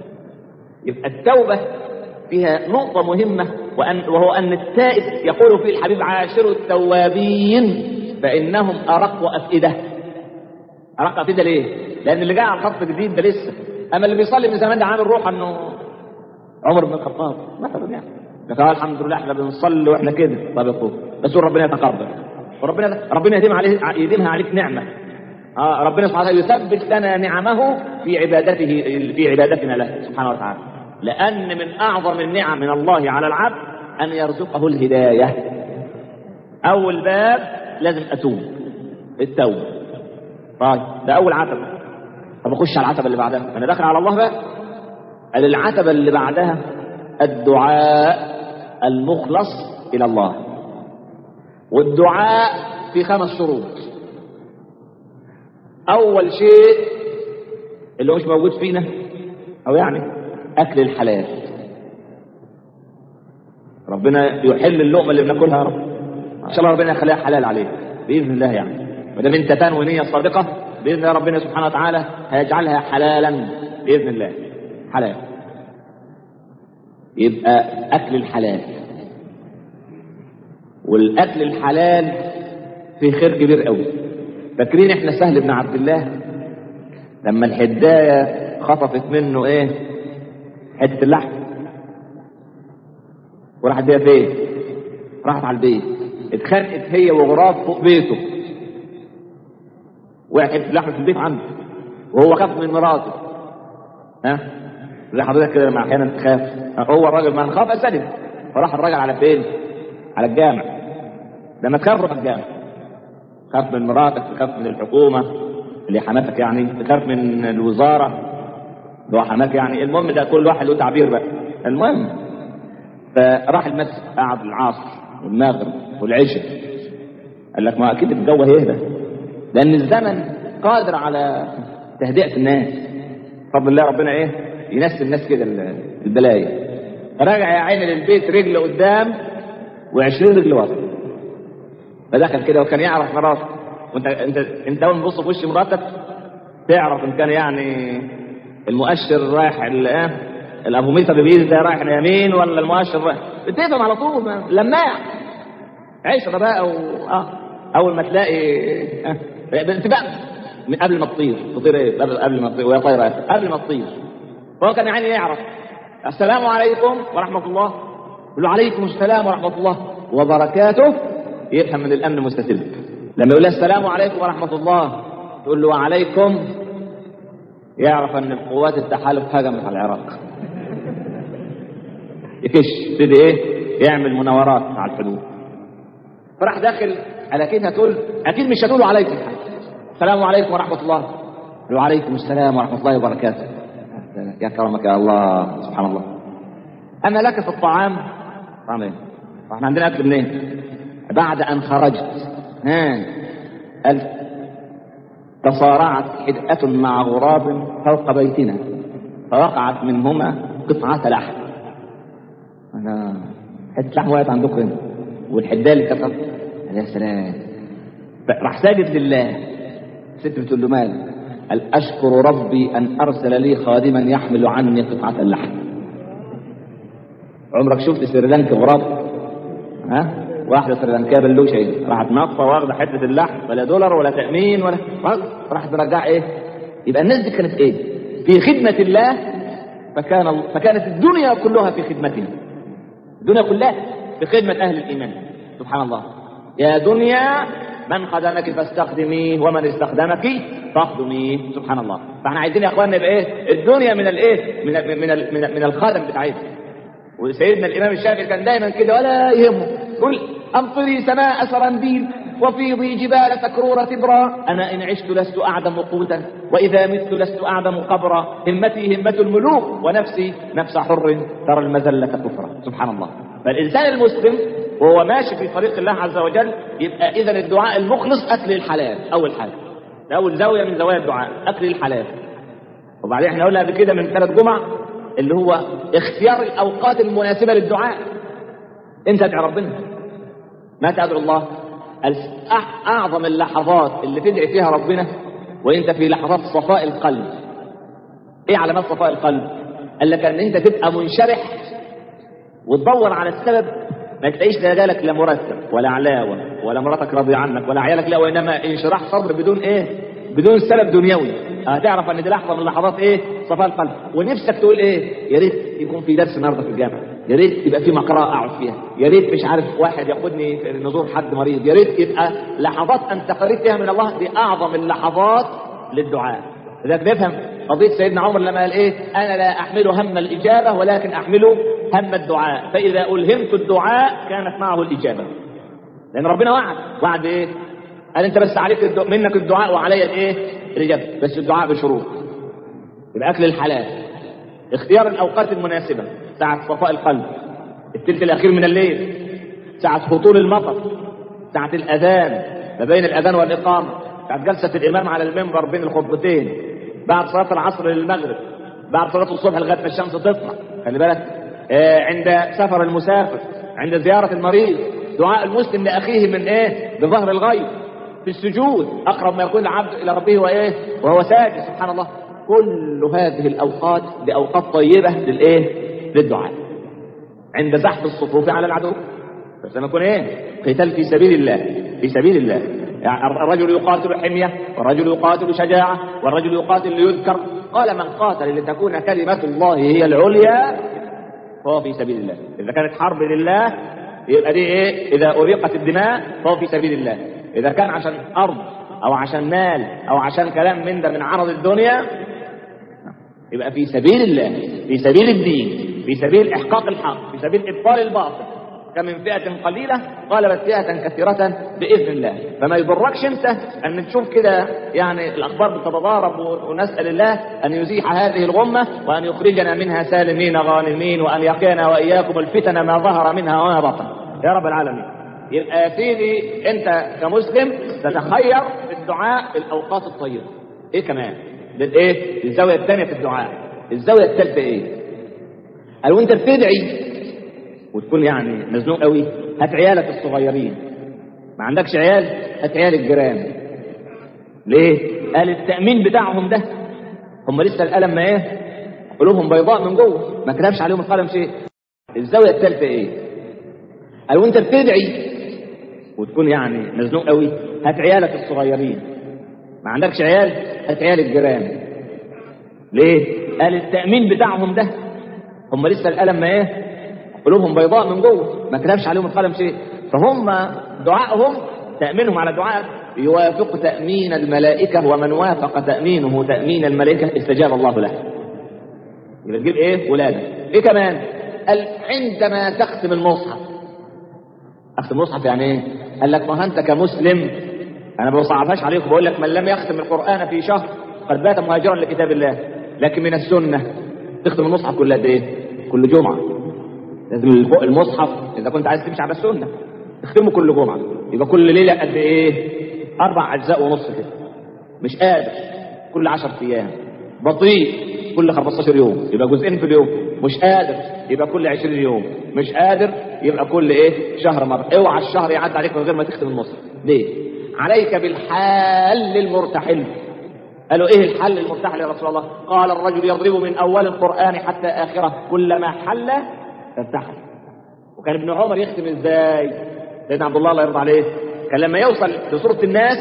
يبقى التوبه فيها نقطة مهمة وأن وهو أن التائب يقول فيه الحبيب عاشر التوابين فإنهم أرق أفئدة أرق أفئدة ليه؟ لأن اللي جاي على الخط جديد ده لسه أما اللي بيصلي من زمان ده عامل روح إنه عمر بن الخطاب مثلا يعني قال الحمد لله احنا بنصلي واحنا كده طب يا اخوه بس هو ربنا يتقبل وربنا ربنا يديم عليه يديمها عليك نعمه آه ربنا سبحانه وتعالى يثبت لنا نعمه في عبادته في عبادتنا له سبحانه وتعالى لان من اعظم النعم من الله على العبد ان يرزقه الهدايه اول باب لازم اتوب التوبه طيب ده اول عتبه طب اخش على العتبه اللي بعدها انا داخل على الله بقى قال العتبة اللي بعدها الدعاء المخلص إلى الله والدعاء في خمس شروط أول شيء اللي هو مش موجود فينا أو يعني أكل الحلال ربنا يحل اللقمة اللي بناكلها يا رب إن شاء الله ربنا يخليها حلال عليك بإذن الله يعني ما دام أنت تنوي نية صادقة بإذن الله ربنا سبحانه وتعالى هيجعلها حلالا بإذن الله حلال يبقى اكل الحلال والاكل الحلال فيه خير كبير قوي فاكرين احنا سهل بن عبد الله لما الحدايه خطفت منه ايه حته اللحم وراحت بيها فين راحت على البيت اتخانقت هي وغراب فوق بيته وقعت حته اللحم في البيت عنده وهو خاف من مراته ها زي حضرتك كده لما احيانا تخاف هو الراجل ما نخاف اسلم فراح الراجل على فين؟ على الجامع لما تخاف روح الجامع تخاف من مراتك تخاف من الحكومه اللي حماتك يعني تخاف من الوزاره اللي هو حماك يعني المهم ده كل واحد له تعبير بقى المهم فراح المسجد قعد العصر والمغرب والعشاء قال لك ما اكيد الجو هيهدى لان الزمن قادر على تهدئه الناس بفضل الله ربنا ايه ينسي الناس كده البلايا راجع يا عيني للبيت رجل قدام و20 رجل ورا فدخل كده وكان يعرف مراته وانت انت انت اول ما تبص في وش مراتك تعرف ان كان يعني المؤشر رايح ال- الابوميتر اللي بيده ده رايح اليمين ولا المؤشر رايح بتفهم على طول ما- لماع عشرة بقى و... اه اول ما تلاقي آه. بانتباه من قبل ما تطير تطير ايه قبل قبل ما تطير وهي طايره قبل ما تطير فهو كان يعني يعرف السلام عليكم ورحمه الله يقول له عليكم السلام ورحمه الله وبركاته يفهم من الامن مستتب لما يقول لها السلام عليكم ورحمه الله تقول له وعليكم يعرف ان القوات التحالف هجمت على العراق يكش يبتدي ايه يعمل مناورات على الحدود فراح داخل على كيف هتقول اكيد مش هتقولوا عليكم السلام عليكم ورحمه الله وعليكم السلام ورحمه الله وبركاته يا كرمك يا الله سبحان الله انا لك في الطعام طعام ايه احنا عندنا اكل منين بعد ان خرجت ها قال تصارعت حدأة مع غراب فوق بيتنا فوقعت منهما قطعة لحم أنا حتة لحم وقعت عندكم هنا والحداية اللي كسرت يا سلام راح ساجد لله الست بتقول له مالك قال أشكر ربي أن أرسل لي خادما يحمل عني قطعة اللحم عمرك شفت سريلانكا غراب ها واحده سريلانكيه بلوشه ايه راحت نطه واخده حته اللحم ولا دولار ولا تامين ولا راحت مرجعه ايه يبقى الناس دي كانت ايه في خدمه الله فكان فكانت الدنيا كلها في خدمته الدنيا كلها في خدمه اهل الايمان سبحان الله يا دنيا من خدمك فاستخدميه ومن استخدمك فاخدميه سبحان الله فاحنا عايزين يا اخواننا يبقى ايه الدنيا من الايه من ال من ال من, ال من الخادم بتاعتنا وسيدنا الامام الشافعي كان دايما كده ولا يهمه يقول امطري سماء سرنديل وفيضي جبال سكرور تبرا انا ان عشت لست اعدم قوتا واذا مت لست اعدم قبرا همتي همه الملوك ونفسي نفس حر ترى المذله كفرا سبحان الله فالانسان المسلم وهو ماشي في طريق الله عز وجل يبقى اذا الدعاء المخلص اكل الحلال اول حاجه ده اول زاويه من زوايا الدعاء اكل الحلال وبعدين احنا قلنا قبل كده من ثلاث جمع اللي هو اختيار الاوقات المناسبه للدعاء انت ادعي ربنا ما تدعو الله اعظم اللحظات اللي تدعي فيها ربنا وانت في لحظات صفاء القلب ايه علامات صفاء القلب قال لك ان انت تبقى منشرح وتدور على السبب ما تلاقيش لا جالك لا مرتب ولا علاوه ولا مراتك راضيه عنك ولا عيالك لا وانما انشراح صدر بدون ايه بدون سبب دنيوي هتعرف ان دي لحظه من لحظات ايه صفاء القلب ونفسك تقول ايه يا ريت يكون في درس النهارده في الجامعه يا ريت يبقى في مقرأة اقعد فيها يا ريت مش عارف واحد ياخدني نزور حد مريض يا ريت يبقى لحظات انت قريت فيها من الله دي اعظم اللحظات للدعاء لذلك نفهم قضية سيدنا عمر لما قال ايه انا لا احمل هم الاجابة ولكن احمل هم الدعاء فاذا الهمت الدعاء كانت معه الاجابة لان ربنا وعد وعد ايه قال انت بس عليك الدعاء منك الدعاء وعلي الايه الاجابة بس الدعاء بشروط يبقى اكل الحلال اختيار الاوقات المناسبة ساعة صفاء القلب الثلث الاخير من الليل ساعة هطول المطر ساعة الاذان ما بين الاذان والاقامة ساعة جلسة الامام على المنبر بين الخطبتين بعد صلاة العصر للمغرب بعد صلاة الصبح لغاية ما الشمس تطلع خلي بالك آه عند سفر المسافر عند زيارة المريض دعاء المسلم لأخيه من إيه بظهر الغيب في السجود أقرب ما يكون العبد إلى ربه وإيه وهو ساجد سبحان الله كل هذه الأوقات دي أوقات طيبة للإيه للدعاء عند زحف الصفوف على العدو بس لما يكون إيه قتال في سبيل الله في سبيل الله يعني الرجل يقاتل حمية والرجل يقاتل شجاعة والرجل يقاتل ليذكر قال من قاتل لتكون كلمة الله هي العليا فهو في سبيل الله إذا كانت حرب لله يبقى دي إيه إذا أريقت الدماء فهو في سبيل الله إذا كان عشان أرض أو عشان مال أو عشان كلام من ده من عرض الدنيا يبقى في سبيل الله في سبيل الدين في سبيل إحقاق الحق في سبيل إبطال الباطل كم من فئة قليلة غلبت فئة كثيرة بإذن الله فما يضركش أنت أن تشوف كده يعني الأخبار بتتضارب ونسأل الله أن يزيح هذه الغمة وأن يخرجنا منها سالمين غانمين وأن يقينا وإياكم الفتن ما ظهر منها وما بطن يا رب العالمين يبقى يا سيدي أنت كمسلم تتخير في الدعاء الأوقات الطيبة إيه كمان للإيه الزاوية الثانية في الدعاء الزاوية الثالثة إيه قالوا أنت بتدعي وتكون يعني مزنوق قوي هات عيالك الصغيرين ما عندكش عيال هات عيال الجيران ليه قال التأمين بتاعهم ده هم لسه القلم ما ايه قلوبهم بيضاء من جوه ما كتبش عليهم القلم شيء الزاوية الثالثة ايه قال وانت بتدعي وتكون يعني مزنوق قوي هات عيالك الصغيرين ما عندكش عيال هات عيال الجيران ليه قال التأمين بتاعهم ده هم لسه القلم ما ايه قلوبهم بيضاء من جوه ما كتبش عليهم القلم شيء فهم دعائهم تأمينهم على دعاء يوافق تأمين الملائكة ومن وافق تأمينه تأمين الملائكة استجاب الله له يبقى تجيب ايه ولادة ايه كمان قال عندما تختم المصحف اختم المصحف يعني ايه قال لك ما انت كمسلم انا ما بصعبهاش عليك وبقول لك من لم يختم القران في شهر قد بات مهاجرا لكتاب الله لكن من السنه تختم المصحف كل قد ايه كل جمعه لازم المصحف اذا كنت عايز تمشي على السنه تختمه كل جمعه يبقى كل ليله قد ايه اربع اجزاء ونص كده مش قادر كل 10 ايام بطيء كل 15 يوم يبقى جزئين في اليوم مش قادر يبقى كل 20 يوم مش قادر يبقى كل ايه شهر مره اوعى الشهر يعدي عليك من غير ما تختم المصحف ليه عليك بالحال المرتحل قالوا ايه الحل المرتحل يا رسول الله قال الرجل يضرب من اول القران حتى اخره كلما حل ارتحل وكان ابن عمر يختم ازاي سيدنا عبد الله الله يرضى عليه كان لما يوصل لسوره الناس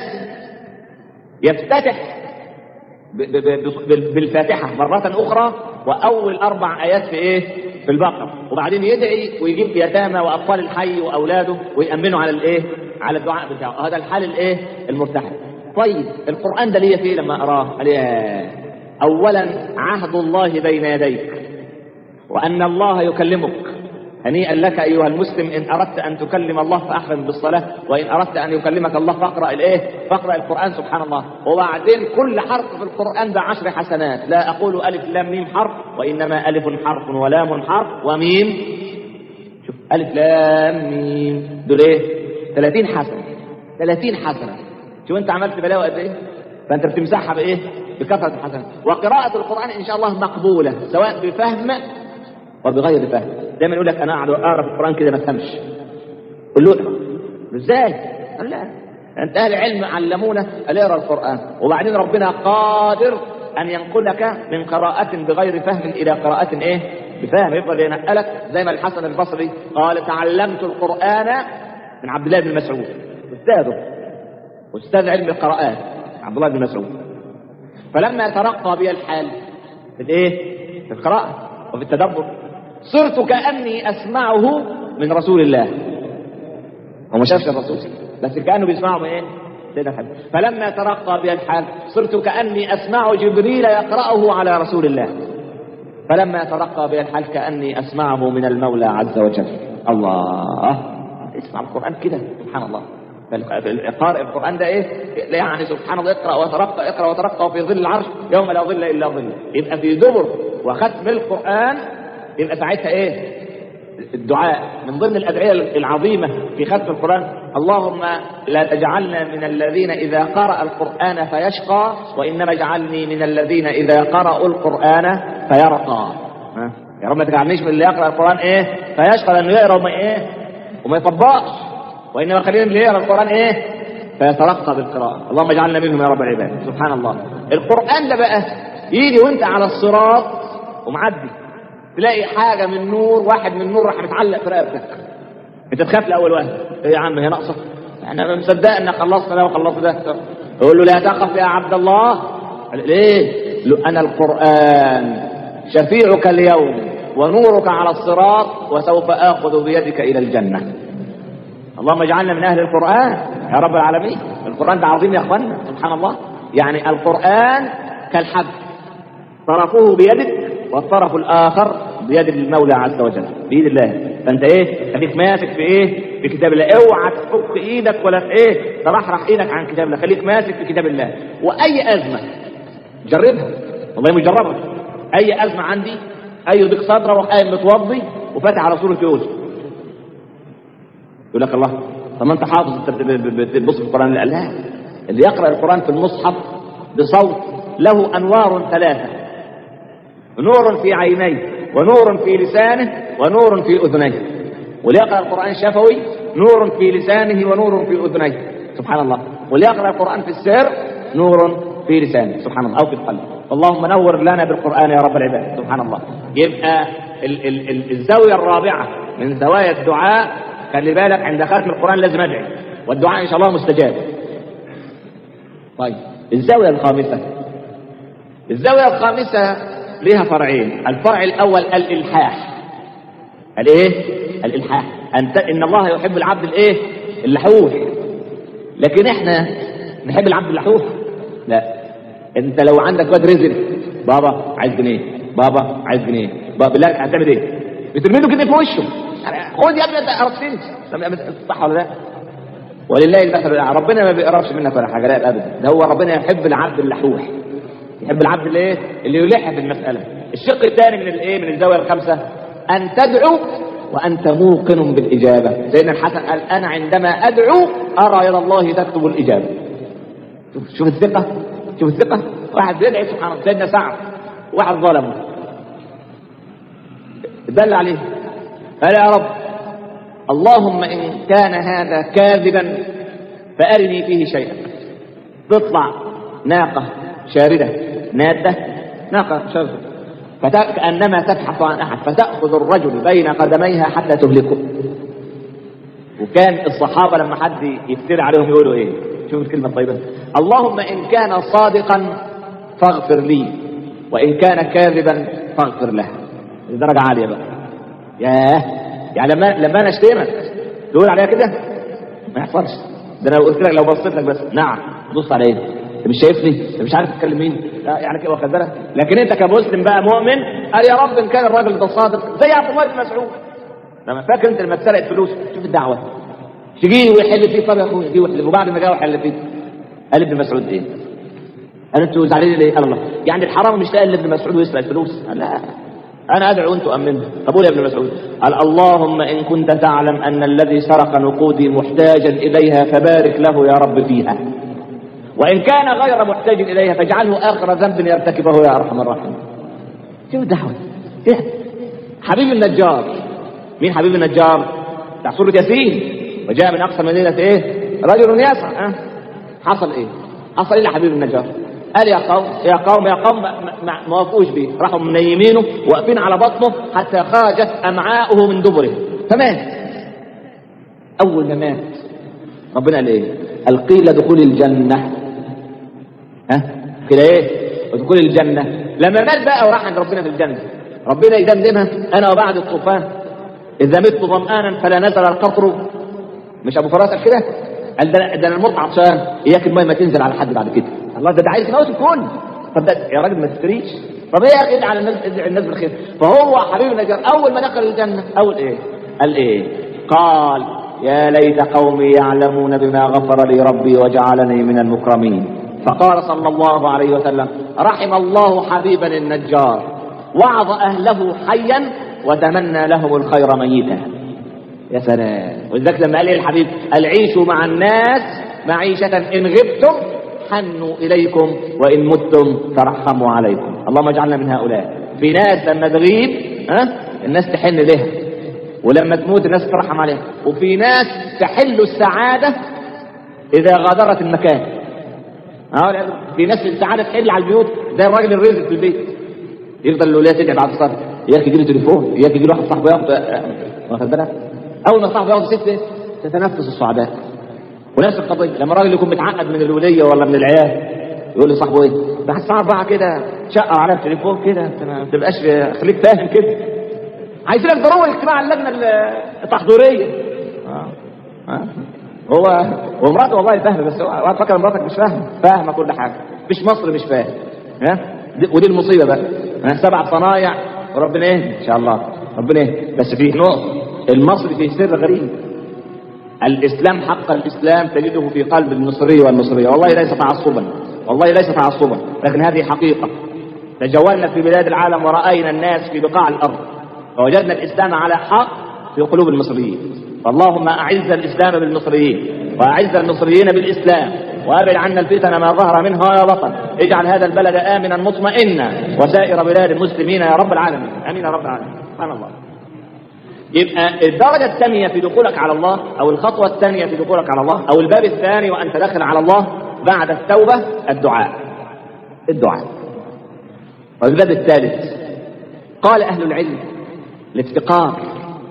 يفتتح ب- ب- ب- بالفاتحه مره اخرى واول اربع ايات في ايه في البقره وبعدين يدعي ويجيب يتامى واطفال الحي واولاده ويامنوا على الايه على الدعاء بتاعه هذا الحال الايه المرتحل طيب القران ده ليه فيه لما اراه قال يا اولا عهد الله بين يديك وان الله يكلمك هنيئا لك ايها المسلم ان اردت ان تكلم الله فاحرم بالصلاه وان اردت ان يكلمك الله فاقرا الايه فاقرا القران سبحان الله وبعدين كل حرف في القران بعشر حسنات لا اقول الف لام ميم حرف وانما الف حرف ولام حرف وميم شوف الف لام ميم دول ايه 30 حسنه 30 حسنه شوف انت عملت بلاوي قد ايه فانت بتمسحها بايه بكثره الحسنات وقراءه القران ان شاء الله مقبوله سواء بفهم وبغير فهم دايما يقول لك انا اقعد اقرا في القران كده ما افهمش قول له اقرا ازاي قال لا انت اهل علم علمونا ان اقرا القران وبعدين ربنا قادر ان ينقلك من قراءه بغير فهم الى قراءه ايه بفهم يفضل ينقلك زي ما الحسن البصري قال تعلمت القران من عبد الله بن مسعود استاذه استاذ علم القراءات عبد الله بن مسعود فلما ترقى بي الحال في الايه في القراءه وفي التدبر صرت كاني اسمعه من رسول الله هو ما شافش الرسول بس كانه بيسمعه من ايه سيدنا الحبيب فلما ترقى بي الحال صرت كاني اسمع جبريل يقراه على رسول الله فلما ترقى بي الحال كاني اسمعه من المولى عز وجل الله اسمع القران كده سبحان الله قارئ القران ده ايه لا يعني سبحان الله اقرا وترقى اقرا وترقى وفي ظل العرش يوم لا ظل الا ظله يبقى في دبر وختم القران يبقى ساعتها ايه الدعاء من ضمن الادعيه العظيمه في ختم القران اللهم لا تجعلنا من الذين اذا قرأ القران فيشقى وانما اجعلني من الذين اذا قرأوا القران فيرقى ها؟ يا رب ما تجعلنيش من اللي يقرا القران ايه فيشقى لانه يقرا وما ايه وما يطبقش وانما خلينا من اللي يقرا القران ايه فيترقى بالقراءه اللهم اجعلنا منهم يا رب العباد سبحان الله القران ده بقى يجي وانت على الصراط ومعدي تلاقي حاجه من نور واحد من نور راح متعلق في رقبتك انت تخاف لاول واحد ايه يا عم هي ناقصه احنا مصدق ان خلصنا ده وخلصنا ده يقول له لا تخف يا عبد الله قال ليه له انا القران شفيعك اليوم ونورك على الصراط وسوف اخذ بيدك الى الجنه اللهم اجعلنا من اهل القران يا رب العالمين القران ده عظيم يا اخوانا سبحان الله يعني القران كالحب طرفه بيدك والطرف الاخر بيد المولى عز وجل بايد الله فانت ايه خليك ماسك في ايه في كتاب الله اوعى تفك ايدك ولا في ايه ترحرح ايدك عن كتاب الله خليك ماسك في كتاب الله واي ازمه جربها والله مجربها اي ازمه عندي اي ضيق صدر اروح قايم متوضي وفاتح على سوره يوسف يقول لك الله طب ما انت حافظ انت بتبص في القران لا لا اللي يقرا القران في المصحف بصوت له انوار ثلاثه نور في عينيه ونور في لسانه ونور في اذنيه وليقرا القران شفوي نور في لسانه ونور في اذنيه سبحان الله وليقرا القران في السر نور في لسانه سبحان الله او في القلب اللهم نور لنا بالقران يا رب العباد سبحان الله يبقى ال ال ال الزاويه الرابعه من زوايا الدعاء خلي بالك عند ختم القران لازم ادعي والدعاء ان شاء الله مستجاب طيب الزاويه الخامسه الزاويه الخامسه لها فرعين الفرع الاول الالحاح الايه الالحاح انت ان الله يحب العبد الايه اللحوح لكن احنا نحب العبد اللحوح لا انت لو عندك واد رزق بابا عايز جنيه بابا عايز جنيه بابا بالله هتعمل ايه بترمي له كده في وشه خد يا ابني انت قرفتني صح ولا لا؟ ولله المثل الاعلى ربنا ما بيقربش منك ولا حاجه لا ابدا ده هو ربنا يحب العبد اللحوح يحب العبد اللي ايه اللي يلح في المساله الشق الثاني من الايه من الزاويه الخامسه ان تدعو وانت موقن بالاجابه سيدنا الحسن قال انا عندما ادعو ارى الى الله تكتب الاجابه شوف شوف الثقه شوف الثقه واحد بيدعي سبحان الله سيدنا سعد واحد ظلمه دل عليه قال يا رب اللهم ان كان هذا كاذبا فارني فيه شيئا تطلع ناقه شارده ناده ناقه شارده فكانما تبحث عن احد فتاخذ الرجل بين قدميها حتى تهلكه وكان الصحابه لما حد يفتري عليهم يقولوا ايه شوف الكلمه الطيبه اللهم ان كان صادقا فاغفر لي وان كان كاذبا فاغفر له درجه عاليه بقى ياه يعني لما لما انا اشتمك تقول عليها كده ما يحصلش ده انا قلت لك لو بصيت لك بس نعم بص على ايه انت مش شايفني انت مش عارف تتكلم مين لا يعني كده واخد بالك لكن انت كمسلم بقى مؤمن قال يا رب ان كان الراجل ده صادق زي عبد الله بن مسعود لما فاكر انت لما اتسرقت فلوس شوف الدعوه تجي ويحل فيه طب يا اخويا يجي ويحل وبعد ما جه وحل فيه قال ابن مسعود ايه؟ قال انتوا زعلانين ليه؟ قال الله يعني الحرام مش لاقي الا ابن مسعود ويسرق الفلوس؟ قال لا انا ادعو وانتم امنوا طب قول يا ابن مسعود قال اللهم ان كنت تعلم ان الذي سرق نقودي محتاجا اليها فبارك له يا رب فيها وان كان غير محتاج اليها فاجعله اخر ذنب يرتكبه يا ارحم الراحمين شوف الدعوه إيه؟ حبيب النجار مين حبيب النجار بتاع سوره ياسين وجاء من اقصى المدينه ايه رجل يسعى أه؟ حصل ايه حصل ايه لحبيب النجار قال يا قوم يا قوم يا قوم ما, ما, ما وافقوش بيه راحوا منيمينه واقفين على بطنه حتى خرجت امعاؤه من دبره فمات اول ما مات ربنا قال ايه قال قيل دخول الجنه ها كده ايه ودخول الجنه لما مات بقى وراح عند ربنا في الجنه ربنا يدمدمها انا وبعد الطوفان اذا مت ظمآنا فلا نزل القطر مش ابو فراس قال كده قال ده ده انا الموت عطشان اياك الميه ما تنزل على حد بعد كده الله ده, ده عايز يموت الكل طب ده يا راجل ما تفتريش طب ايه يا اخي ادعي على الناس ادعي الناس بالخير فهو حبيب النجار اول ما دخل الجنه اول ايه قال ايه قال يا ليت قومي يعلمون بما غفر لي ربي وجعلني من المكرمين فقال صلى الله عليه وسلم رحم الله حبيبا النجار وعظ اهله حيا وتمنى لهم الخير ميتا يا سلام ولذلك لما قال ايه الحبيب قال عيشوا مع الناس معيشة إن غبتم حنوا إليكم وإن متم ترحموا عليكم اللهم اجعلنا من هؤلاء في ناس لما تغيب ها الناس تحن لها ولما تموت الناس ترحم عليها وفي ناس تحل السعادة إذا غادرت المكان ها في ناس السعادة تحل على البيوت زي الراجل الرزق في البيت يفضل الولاية تدعي بعد الصلاة إياك يجي له تليفون إياك يجي له واحد صاحبه ياخد واخد بالك اول ما صاحبه ياخد ست تتنفس السعداء ونفس القضيه لما الراجل يكون متعقد من الوليه ولا من العيال يقول لصاحبه ايه ده صاحب بقى كده شقه على التليفون كده انت ما تبقاش خليك فاهم كده عايزينك ضروري اجتماع اللجنه التحضيريه آه. آه. هو ومراته والله فاهمه بس هو فاكر مراتك مش فاهمه فاهمه كل حاجه مش مصر مش فاهم ها ودي المصيبه بقى سبع صنايع وربنا ايه ان شاء الله ربنا ايه بس فيه نقطه المصري فيه سر غريب الاسلام حق الاسلام تجده في قلب المصري والمصريه والله ليس تعصبا والله ليس تعصبا لكن هذه حقيقه تجولنا في بلاد العالم وراينا الناس في بقاع الارض فوجدنا الاسلام على حق في قلوب المصريين فاللهم اعز الاسلام بالمصريين واعز المصريين بالاسلام وابعد عنا الفتن ما ظهر منها يا بطن اجعل هذا البلد امنا مطمئنا وسائر بلاد المسلمين يا رب العالمين امين يا رب العالمين سبحان الله يبقى الدرجة الثانية في دخولك على الله أو الخطوة الثانية في دخولك على الله أو الباب الثاني وأنت داخل على الله بعد التوبة الدعاء الدعاء والباب الثالث قال أهل العلم الافتقار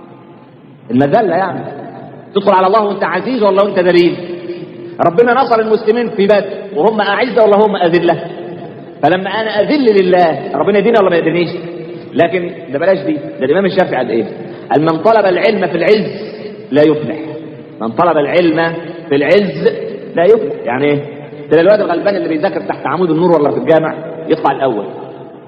المذلة يعني تدخل على الله وأنت عزيز ولا وأنت ذليل ربنا نصر المسلمين في بدر وهم أعزة ولا هم أذلة فلما أنا أذل لله ربنا يديني ولا ما يدينيش لكن ده بلاش دي ده الإمام الشافعي قال إيه قال من طلب العلم في العز لا يفلح من طلب العلم في العز لا يفلح يعني ايه ده الواد الغلبان اللي بيذاكر تحت عمود النور ولا في الجامع يطلع الاول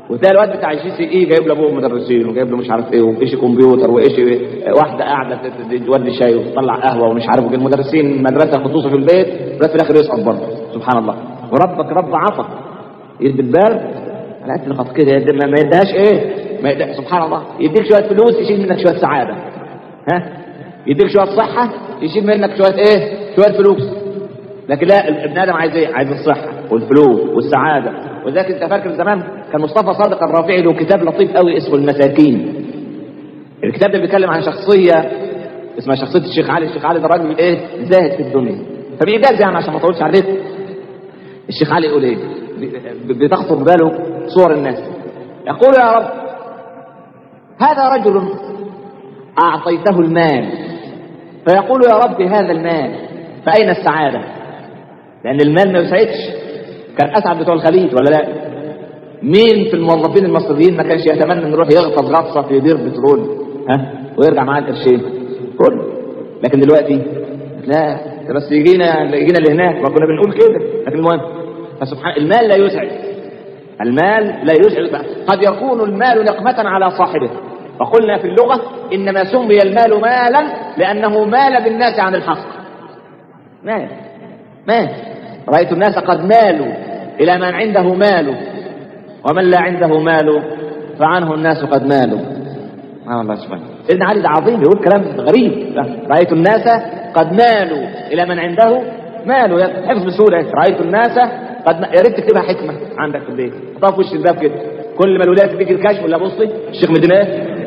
وتلاقي الواد بتاع الجي سي اي جايب له ابوه مدرسين وجايب له مش عارف ايه وايش كمبيوتر وايش واحده قاعده تودي شاي وتطلع قهوه ومش عارف المدرسين مدرسه خصوصي في البيت بس في الاخر يسقط برضه سبحان الله وربك رب عطى يدي البال على قد الخط كده يدي ما يديهاش ايه ما يدي سبحان الله يديك شويه فلوس يشيل منك شويه سعاده ها يديك شويه صحه يشيل منك شويه ايه شويه فلوس لكن لا ابن ادم عايز ايه عايز الصحه والفلوس والسعاده وذلك انت فاكر زمان كان مصطفى صادق الرافعي له كتاب لطيف قوي اسمه المساكين الكتاب ده بيتكلم عن شخصيه اسمها شخصيه الشيخ علي الشيخ علي ده راجل ايه زاهد في الدنيا فبيجاز يعني عشان ما اطولش عليك الشيخ علي يقول ايه بتخطر باله صور الناس يقول يا رب هذا رجل اعطيته المال فيقول يا رب هذا المال فاين السعاده لان المال ما يسعدش كان اسعد بتوع الخليج ولا لا مين في الموظفين المصريين ما كانش يتمنى انه يروح يغطس غطسه في بير بترول ها ويرجع معاه القرشين كله لكن دلوقتي لا بس يجينا يجينا اللي هناك ما كنا بنقول كده لكن المهم فسبحان المال لا يسعد المال لا يسعد قد يكون المال نقمة على صاحبه وقلنا في اللغة إنما سمي المال مالا لأنه مال بالناس عن الحق مال مال رأيت الناس قد مالوا إلى من عنده مال ومن لا عنده مال فعنه الناس قد مالوا سبحان الله سبحانه سيدنا علي ده عظيم يقول كلام غريب رأيت الناس قد مالوا إلى من عنده مال حفظ بسهولة رأيت الناس قد م... يا ريت تكتبها حكمة عندك في البيت حطها في وش الباب كده كل ما الولاد تديك الكشف ولا بصي الشيخ مدينة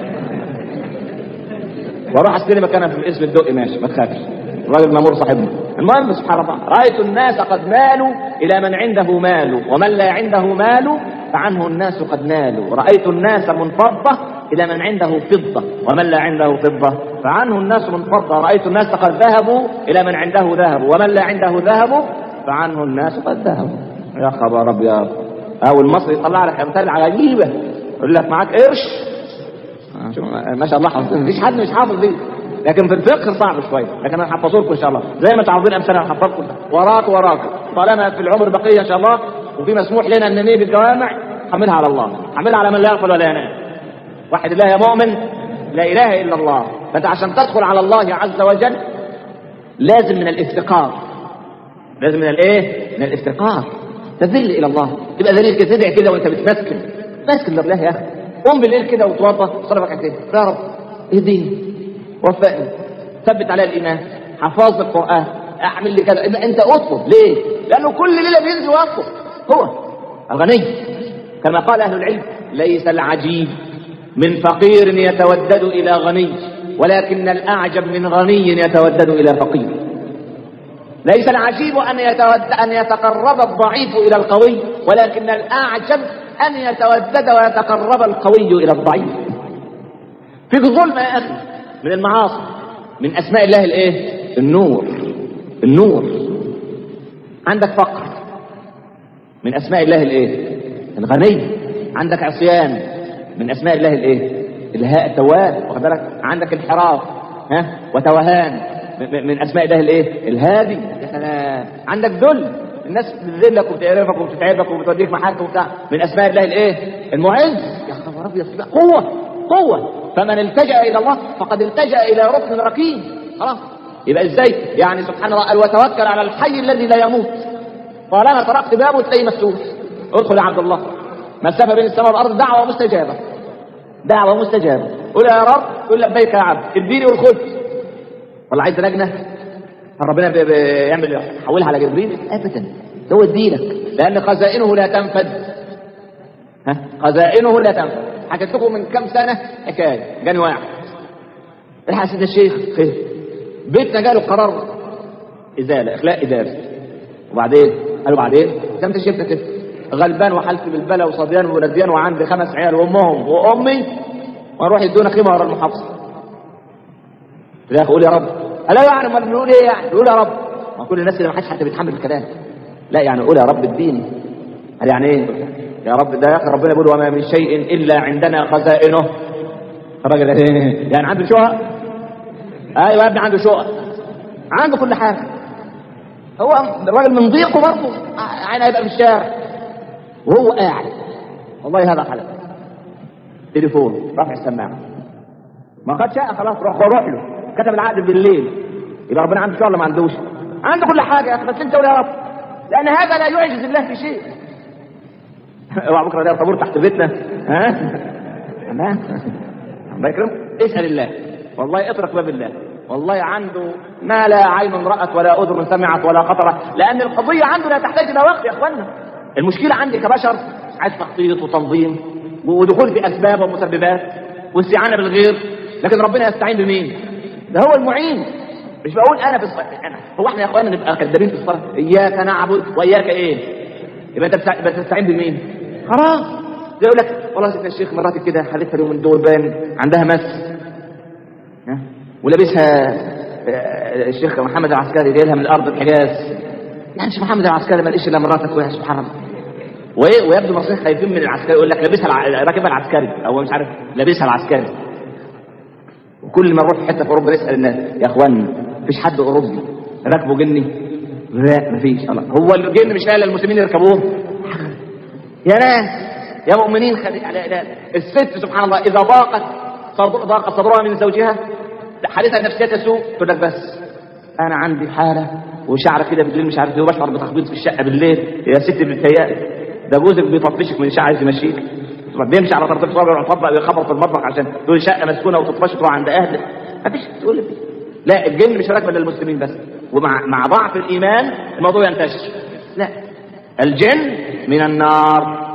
واروح اشتري مكانها في اسم الدقي ماشي ما تخافش الراجل مامور صاحبنا المهم سبحان الله رأيت الناس قد مالوا إلى من عنده مال ومن لا عنده مال فعنه الناس قد نالوا رأيت الناس منفضة إلى من عنده فضة ومن لا عنده فضة فعنه الناس منفضة رأيت الناس قد ذهبوا إلى من عنده ذهب ومن لا عنده ذهب فعنه الناس قد ذهبوا يا خبر أبيض أو المصري يطلع لك أمثال عجيبة يقول لك معاك قرش ما شاء الله حافظ مفيش حد مش حافظ دي لكن في الفقه صعب شويه لكن انا هحفظه لكم ان شاء الله زي ما تعرفين امثله انا هحفظكم وراك وراك طالما في العمر بقيه ان شاء الله وفي مسموح لنا ان نيجي الجوامع حملها على الله حملها على من لا يغفل ولا ينام واحد الله يا مؤمن لا اله الا الله فانت عشان تدخل على الله عز وجل لازم من الافتقار لازم من الايه من الافتقار تذل الى الله تبقى ذليل كده تدعي كده وانت بتمسكن ماسكن لله يا اخي قوم بالليل كده وتوضى صلي ركعتين يا رب اهديني وفقني ثبت عليا الايمان حفاظ القران اعمل لي كذا انت اطلب ليه؟ لانه كل ليله بينزل ويطلب هو الغني كما قال اهل العلم ليس العجيب من فقير يتودد الى غني ولكن الاعجب من غني يتودد الى فقير ليس العجيب ان يتود ان يتقرب الضعيف الى القوي ولكن الاعجب ان يتودد ويتقرب القوي الى الضعيف فيك ظلم يا اخي من المعاصي من اسماء الله الايه النور النور عندك فقر من اسماء الله الايه الغني عندك عصيان من اسماء الله الايه الهاء التواب واخد بالك عندك انحراف ها وتوهان من اسماء الله الايه الهادي يا سلام عندك ذل الناس بتذلك وبتعرفك وبتتعبك وبتوديك محاكم وبتاع من اسماء الله الايه المعز يا خبر ابيض قوه قوه فمن التجا الى الله فقد التجا الى ركن ركيم خلاص يبقى ازاي يعني سبحان الله قال وتوكل على الحي الذي لا يموت طالما طرقت بابه تلاقيه مفتوح ادخل يا عبد الله مسافه بين السماء والارض دعوه مستجابه دعوه مستجابه قول يا رب قول لبيك يا عبد اديني والخذ ولا عايز لجنه ربنا بيعمل يحولها على جبريل ابدا هو اديلك لان خزائنه لا تنفد ها خزائنه لا تنفد حكيت لكم من كام سنه حكايه جاني واحد الحق سيدنا الشيخ خير بيتنا جاله قرار ازاله اخلاء ازاله وبعدين قالوا بعدين زي ما انت شفت كده غلبان وحالتي بالبلا وصبيان وولديان وعندي خمس عيال وامهم وامي واروح يدونا خيمه ورا المحافظه يا اخي قول يا رب لا يعني ما بنقول ايه يعني نقول يا رب ما كل الناس اللي ما حدش حتى بيتحمل الكلام لا يعني قول يا رب اديني قال يعني ايه يا رب ده يا اخي ربنا بيقول وما من شيء الا عندنا خزائنه الراجل ايه يعني عنده شقق ايوه يا ابني عنده شقق عنده كل حاجه هو الراجل من ضيقه برضه عين هيبقى في الشارع وهو قاعد والله هذا حلف تليفون رفع السماعه ما قد شاء خلاص روح روح له كتب العقد بالليل يبقى ربنا عنده شغل ولا ما عندوش عنده كل حاجه يا اخي بس انت قول يا رب لان هذا لا يعجز الله في شيء اوعى بكره ده طابور تحت بيتنا ها تمام الله يكرمك اسال الله والله اترك باب الله والله عنده ما لا عين رأت ولا أذن سمعت ولا خطر لأن القضية عنده لا تحتاج إلى وقت يا إخوانا المشكلة عندي كبشر عايز تخطيط وتنظيم ودخول في أسباب ومسببات واستعانة بالغير لكن ربنا يستعين بمين؟ ده هو المعين مش بقول أنا في الصلاة أنا هو احنا يا إخوانا نبقى كذابين في الصلاة إياك نعبد وإياك إيه؟ يبقى أنت بتستع- بتستعين بمين؟ خلاص زي يقول لك والله يا سيدنا الشيخ مراتي كده خليتها اليوم من دول باين عندها مس ها؟ ولابسها آه، الشيخ محمد العسكري جاي لها من الارض الحجاز يعني الشيخ محمد العسكري ما لقيش الا مراتك وهي سبحان الله وايه ويبدو المصريين خايفين من العسكري يقول لك لابسها الع... راكبها العسكري او مش عارف لابسها العسكري وكل ما نروح في حته في اوروبا نسال الناس يا اخوان مفيش حد اوروبي راكبه جني لا مفيش الله هو الجن مش لاقي المسلمين يركبوه يا ناس يا مؤمنين خلي لا لا الست سبحان الله اذا ضاقت صدر- ضاق صدرها من زوجها حالتها النفسيه تسوء تقول لك بس انا عندي حاله وشعر كده بالليل مش عارف ايه وبشعر بتخبيط في الشقه بالليل يا ست بتهيألي ده جوزك بيطفشك من الشقه عايز يمشيك بيمشي على طرف الصابع ويطبق يخبط في المطبخ عشان تقول شقه مسكونه وتطفش تروح عند اهلك مفيش تقول لي لا الجن مش راكبه للمسلمين بس ومع مع ضعف الايمان الموضوع ينتشر لا الجن من النار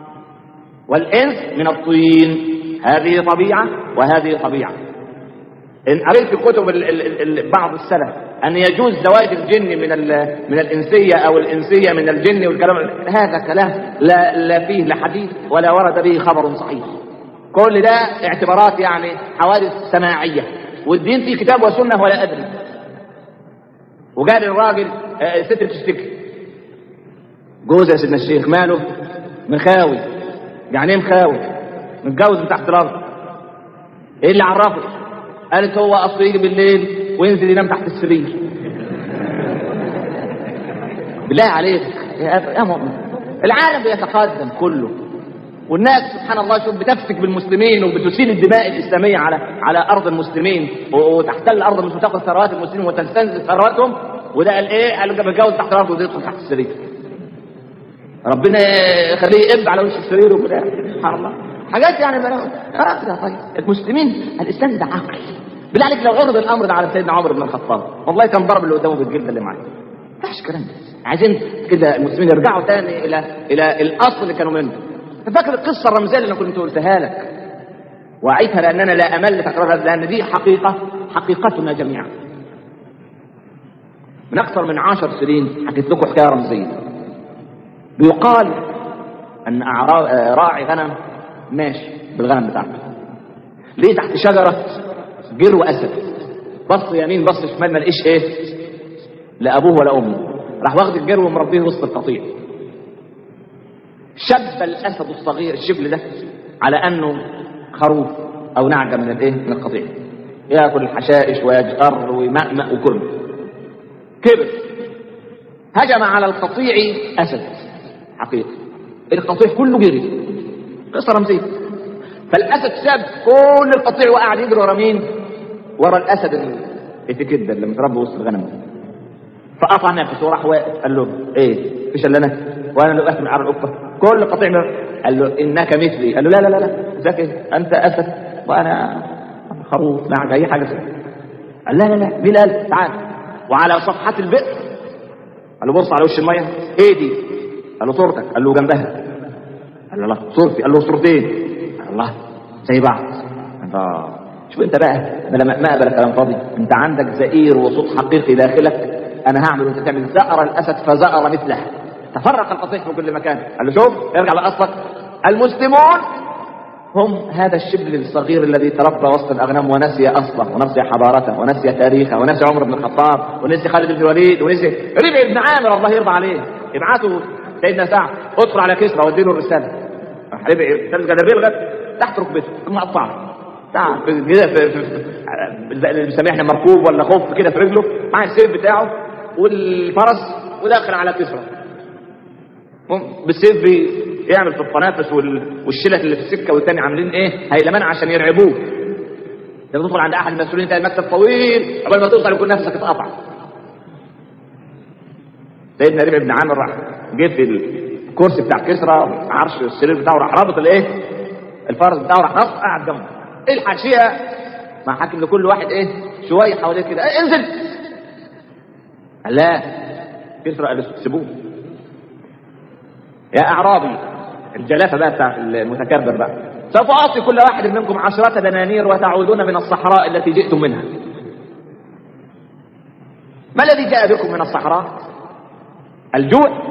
والإنس من الطين هذه طبيعة وهذه طبيعة إن قريت في كتب ال- ال- ال- بعض السلف أن يجوز زواج الجن من ال- من الإنسية أو الإنسية من الجن والكلام هذا كلام لا لا فيه لا حديث ولا ورد به خبر صحيح كل ده اعتبارات يعني حوادث سماعية والدين فيه كتاب وسنة ولا أدري وقال الراجل آه، ست بتشتكي جوز يا سيدنا الشيخ ماله مخاوي يعني ايه مخاوي متجوز من تحت الارض ايه اللي عرفه قالت هو اصله يجي بالليل وينزل ينام تحت السرير بالله عليك يا أب- يا مؤمن العالم بيتقدم كله والناس سبحان الله شوف بتفسك بالمسلمين وبتسيل الدماء الاسلاميه على على ارض المسلمين و- وتحتل ارض المسلمين وتاخذ ثروات المسلمين وتستنزف ثرواتهم وده قال ايه؟ قال له بتجوز تحت الارض ويدخل تحت السرير ربنا يخليه يقب على وش السرير وبتاع سبحان الله حاجات يعني بلا اه ده طيب المسلمين الاسلام ده عقل بالله عليك لو عرض الامر ده على سيدنا عمر بن الخطاب والله كان ضرب اللي قدامه بالجلده اللي معاه ما فيش كلام ده عايزين كده المسلمين يرجعوا تاني الى الى الاصل اللي كانوا منه فاكر القصه الرمزيه اللي انا كنت قلتها لك واعيدها لاننا لا امل تكرارها لان دي حقيقه حقيقتنا جميعا من اكثر من عشر سنين حكيت لكم حكايه رمزيه بيقال ان أعراب آه، راعي غنم ماشي بالغنم بتاعته ليه تحت شجره جرو اسد بص يمين بص شمال ما لقيش ايه لا ابوه ولا امه راح واخد الجرو ومربيه وسط القطيع شب الاسد الصغير الشبل ده على انه خروف او نعجه من الايه من القطيع ياكل الحشائش ويجأر ويمأمأ وكله كبر هجم على القطيع اسد حقيقي القطيع كله جري قصه رمزيه فالاسد ساب كل القطيع وقعد يجري ورا مين؟ ورا الاسد الاتيكيت اللي متربي وسط الغنم فقطع نفسه وراح واقف قال له ايه مفيش الا انا وانا اللي وقفت من على القبه كل قطيع من قال له انك مثلي قال له لا لا لا لا ذكي انت اسد وانا خروف نعجه اي حاجه سنة. قال لا لا لا مين قال تعال وعلى صفحات البئر قال له بص على وش الميه ايه دي قال له صورتك قال له جنبها قال له الله صورتي قال له صورتين قال الله زي بعض الله شوف انت بقى بلا ما ما بلا كلام فاضي انت عندك زئير وصوت حقيقي داخلك انا هعمل وانت تعمل زأر الاسد فزأر مثله تفرق القطيع في كل مكان قال له شوف ارجع لاصلك المسلمون هم هذا الشبل الصغير الذي تربى وسط الاغنام ونسي اصله ونسي حضارته ونسي تاريخه ونسي عمر بن الخطاب ونسي خالد بن الوليد ونسي ربع بن عامر الله يرضى عليه ابعثوا سيدنا سعد ادخل على كسرى ودي له الرساله ربع تلقى الربع تحت ركبته مقطعه تعال في كده في, في, في زي اللي بنسميه احنا مركوب ولا خوف كده في رجله مع السيف بتاعه والفرس وداخل على كسرى بالسيف بي يعمل في التنافس وال... والشلت اللي في السكه والتاني عاملين ايه هيلمان عشان يرعبوه لما تدخل عند احد المسؤولين تلاقي المكتب طويل قبل ما توصل يكون نفسك اتقطع سيدنا ربيع بن عامر راح جه في الكرسي بتاع كسرى عرش السرير بتاعه راح رابط الايه الفرس بتاعه راح نص قاعد جنبه الحاشيه مع حاكم لكل واحد ايه شويه حواليه كده إيه انزل قال لا كسرى قال له سيبوه يا اعرابي الجلافه بقى بتاع المتكبر بقى سوف اعطي كل واحد منكم عشرة دنانير وتعودون من الصحراء التي جئتم منها ما الذي جاء بكم من الصحراء الجوع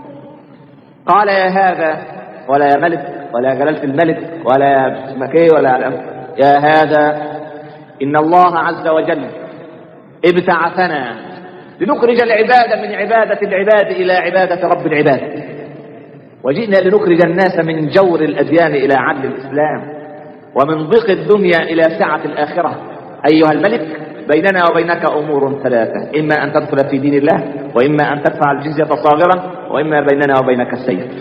قال يا هذا ولا يا ملك ولا يا جلالة الملك ولا يا اسمك ايه ولا يا هذا ان الله عز وجل ابتعثنا لنخرج العباد من عبادة العباد إلى عبادة رب العباد وجئنا لنخرج الناس من جور الأديان إلى عدل الإسلام ومن ضيق الدنيا إلى سعة الآخرة أيها الملك بيننا وبينك أمور ثلاثة إما أن تدخل في دين الله وإما أن تدفع الجزية صاغرا وإما بيننا وبينك السيف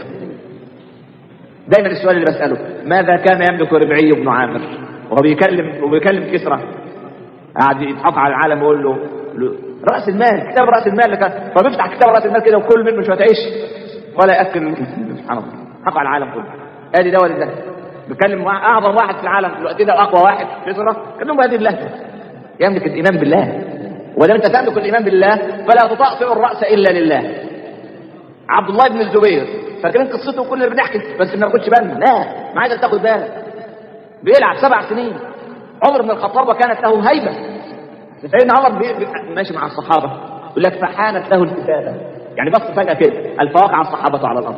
دايما السؤال اللي بسأله ماذا كان يملك ربعي بن عامر وهو بيكلم وبيكلم كسرى قاعد يضحك على العالم ويقول له رأس المال كتاب رأس المال لك فبيفتح كتاب رأس المال كده وكل منه شوية عيش ولا يأكل سبحان الله حق على العالم كله ادي ده ولا ده بيتكلم مع اعظم واحد في العالم في الوقت ده واقوى واحد كسرى كلهم بهذه اللهجه يملك الايمان بالله ودام انت تملك الايمان بالله فلا تطأطئ الراس الا لله عبد الله بن الزبير فاكرين قصته كلنا بنحكي بس ما ناخدش بالنا لا ما عايزك تاخد بالك بيلعب سبع سنين عمر بن الخطاب وكانت له هيبه سيدنا عمر بي... بي... ماشي مع الصحابه يقول لك فحانت له الكتابه يعني بص فجاه كده الفواقع الصحابه على الارض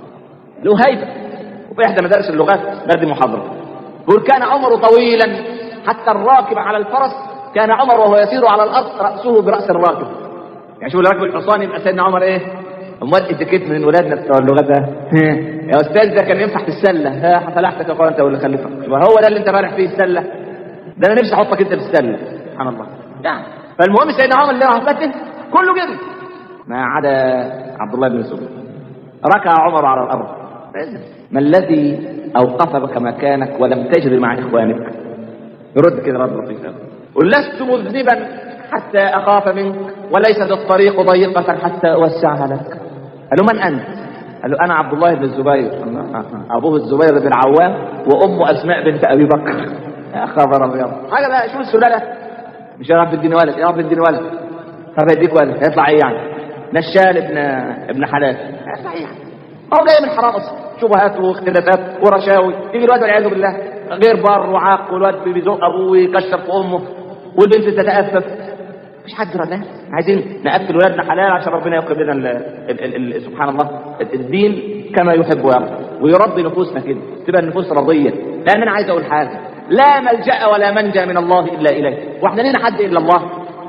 له هيبه وفي احدى مدارس اللغات بدي محاضره يقول كان عمر طويلا حتى الراكب على الفرس كان عمر وهو يسير على الارض راسه براس الراكب يعني شوف راكب الحصان يبقى سيدنا عمر ايه امال اتيكيت من ولادنا بتوع اللغات ده يا استاذ ده كان ينفع في السله ها فلاحتك يا اخوان انت واللي خلفك هو ده اللي انت فارح فيه السله ده انا نفسي احطك انت في السله سبحان الله يعني فالمهم سيدنا عمر اللي رهبته كله جري ما عدا عبد الله بن مسعود ركع عمر على الارض ما الذي اوقفك مكانك ولم تجري مع اخوانك يرد كده رد لطيف قل لست مذنبا حتى اخاف منك وليست الطريق ضيقه حتى اوسعها لك قال له من انت قال له انا عبد الله بن الزبير ابوه الزبير بن العوام وامه اسماء بنت ابي بكر يا خبر ابيض حاجه بقى شوف السلاله مش يا رب اديني ولد يا رب اديني ولد طب يديك ولد هيطلع ايه يعني نشال ابن ابن حلال هيطلع ايه يعني هو جاي من حرام اصلا شبهات واختلافات ورشاوي يجي الواد والعياذ بالله غير بار وعاق والواد بيزق ابوه ويكشر في امه والبنت تتأفف مش حد رنا عايزين نقتل ولادنا حلال عشان ربنا يقرب لنا ال ال ال سبحان الله الدين كما يحب ويرضى ويرضي نفوسنا كده تبقى النفوس رضيه لان انا عايز اقول حاجه لا ملجا ولا منجا من الله الا اليه واحنا لينا حد الا الله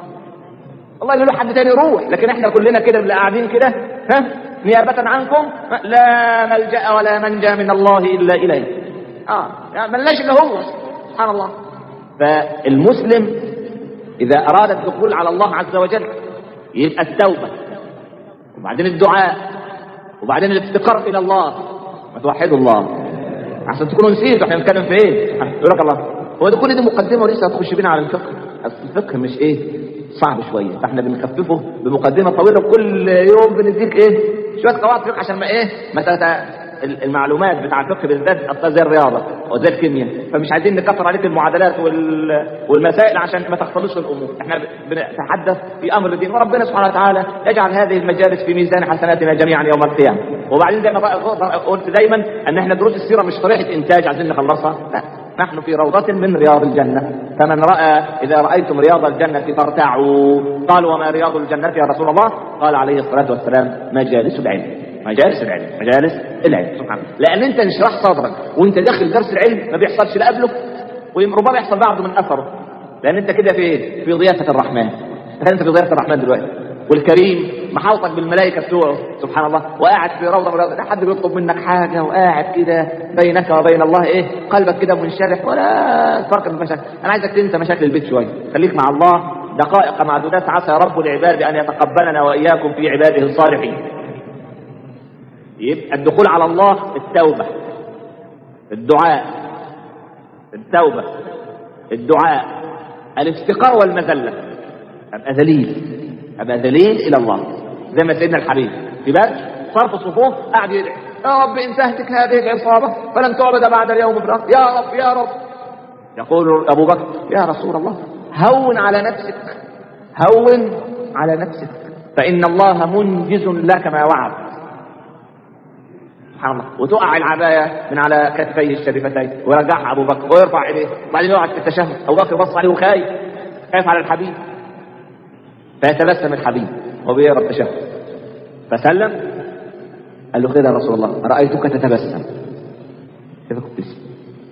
الله يقول له حد تاني يروح لكن احنا كلنا كده اللي قاعدين كده ها نيابة عنكم لا ملجأ ولا منجا من الله إلا إليه آه يعني ملاش إلا هو سبحان الله فالمسلم إذا أراد الدخول على الله عز وجل يبقى التوبة وبعدين الدعاء وبعدين الافتقار إلى الله وتوحدوا الله عشان تكونوا نسيتوا احنا بنتكلم في ايه؟ يقول لك الله هو ده كل دي مقدمه ولسه هتخش بينا على الفقه اصل الفقه مش ايه؟ صعب شويه فاحنا بنخففه بمقدمه طويله كل يوم بنديك ايه؟ شويه قواعد فقه عشان ما ايه؟ ما تت... المعلومات بتاع الفقه بالذات اصلا زي الرياضه او زي الكيمياء فمش عايزين نكثر عليك المعادلات وال... والمسائل عشان ما تختلطش الامور احنا بنتحدث في امر الدين وربنا سبحانه وتعالى يجعل هذه المجالس في ميزان حسناتنا جميعا يوم القيامه وبعدين زي ما قلت دايما ان احنا دروس السيره مش طريقه انتاج عايزين نخلصها لا نحن في روضة من رياض الجنة فمن رأى إذا رأيتم رياض الجنة فارتعوا قالوا وما رياض الجنة يا رسول الله قال عليه الصلاة والسلام مجالس العلم مجالس العلم مجالس العلم سبحان الله لأن أنت انشراح صدرك وأنت داخل درس العلم ما بيحصلش لا قبله وربما يحصل بعضه من أثره لأن أنت كده في إيه؟ في ضيافة الرحمن أنت في ضيافة الرحمن دلوقتي والكريم محاوطك بالملائكة بتوعه سبحان الله وقاعد في روضة من لا حد بيطلب منك حاجة وقاعد كده بينك وبين الله ايه قلبك كده منشرح ولا فرق المشاكل انا عايزك تنسى مشاكل البيت شوية خليك مع الله دقائق معدودات عسى رب العباد ان يتقبلنا واياكم في عباده الصالحين يبقى الدخول على الله التوبة الدعاء التوبة الدعاء الافتقار والمذلة أبقى ذليل أبقى ذليل إلى الله زي ما سيدنا الحبيب في بدر صار في الصفوف قاعد يدعي يا رب إن تهتك هذه العصابة فلن تعبد بعد اليوم في الأرض يا رب يا رب يقول أبو بكر يا رسول الله هون على نفسك هون على نفسك فإن الله منجز لك ما وعد سبحان الله وتقع العباية من على كتفيه الشريفتين ويرجعها أبو بكر ويرفع إيديه وبعدين يقعد في التشهد أبو بكر بص عليه وخايف خايف على الحبيب فيتبسم الحبيب وهو بيقرا التشهد فسلم قال له كده يا رسول الله رأيتك تتبسم كيف تبتسم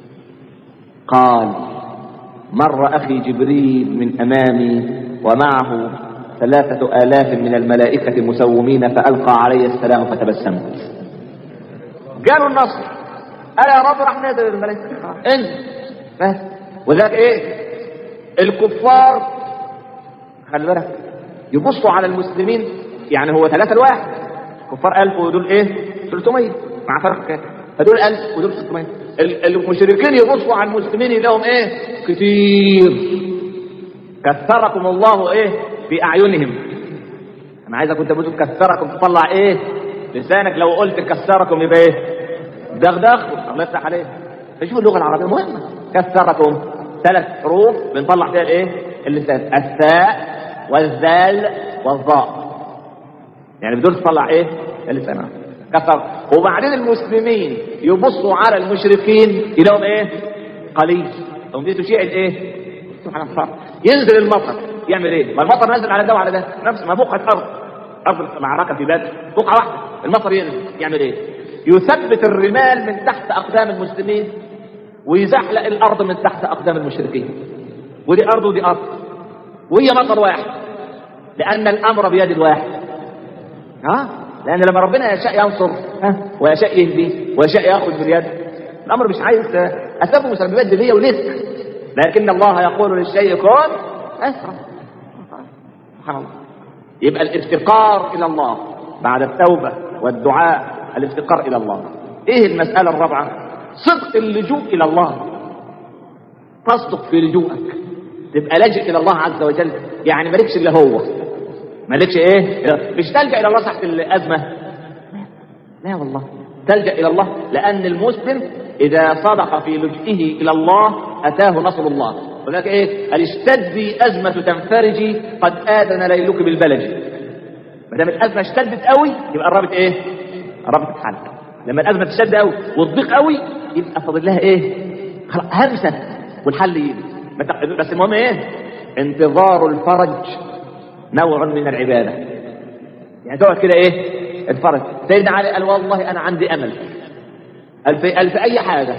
قال مر أخي جبريل من أمامي ومعه ثلاثة آلاف من الملائكة مسومين فألقى علي السلام فتبسمت جاله النصر قال يا رب راح نادر الملائكة انزل بس وذلك ايه الكفار خلي بالك يبصوا على المسلمين يعني هو ثلاثة لواحد كفار ألف ودول ايه 300 مع فرق كام فدول ألف ودول 600 ال- المشركين يبصوا على المسلمين يلاقيهم ايه كتير كثركم الله ايه بأعينهم انا عايزك كنت بتقول كثركم تطلع ايه لسانك لو قلت كثركم يبقى ايه دغدغ الله يفتح عليك فشوف اللغه العربيه مهمه كثركم ثلاث حروف بنطلع فيها الايه اللسان الثاء والذال والظاء يعني بدون تطلع ايه اللسان كثر وبعدين المسلمين يبصوا على المشركين يلاقوا ايه قليل تقوم دي تشيع الايه سبحان الله ينزل المطر يعمل ايه ما المطر نازل على ده وعلى ده نفس ما بقعه ارض ارض المعركه في بدر بقعه واحده المطر ينزل يعمل ايه يثبت الرمال من تحت اقدام المسلمين ويزحلق الارض من تحت اقدام المشركين ودي ارض ودي ارض وهي مطر واحد لان الامر بيد الواحد ها لان لما ربنا يشاء ينصر ها ويشاء يهدي ويشاء ياخذ باليد الامر مش عايز اسباب ومسببات دينيه ونسك لكن الله يقول للشيء كن اسرع سبحان الله يبقى الافتقار الى الله بعد التوبه والدعاء الافتقار الى الله ايه المساله الرابعه صدق اللجوء الى الله تصدق في لجوءك تبقى لاجئ الى الله عز وجل يعني مالكش الا هو مالكش ايه مش تلجا الى الله تحت الازمه لا والله تلجا الى الله لان المسلم اذا صدق في لجئه الى الله اتاه نصر الله ولذلك ايه قال اشتدي ازمه تنفرجي قد اذن ليلك بالبلج ما دام الازمه اشتدت قوي يبقى قربت ايه قربت تتحل لما الازمه تشد قوي وتضيق قوي يبقى فاضل لها ايه خلاص همسه والحل يجي ما تق- بس المهم ايه انتظار الفرج نوع من العباده يعني تقعد كده ايه الفرج سيدنا علي قال والله انا عندي امل قال في, قال في اي حاجه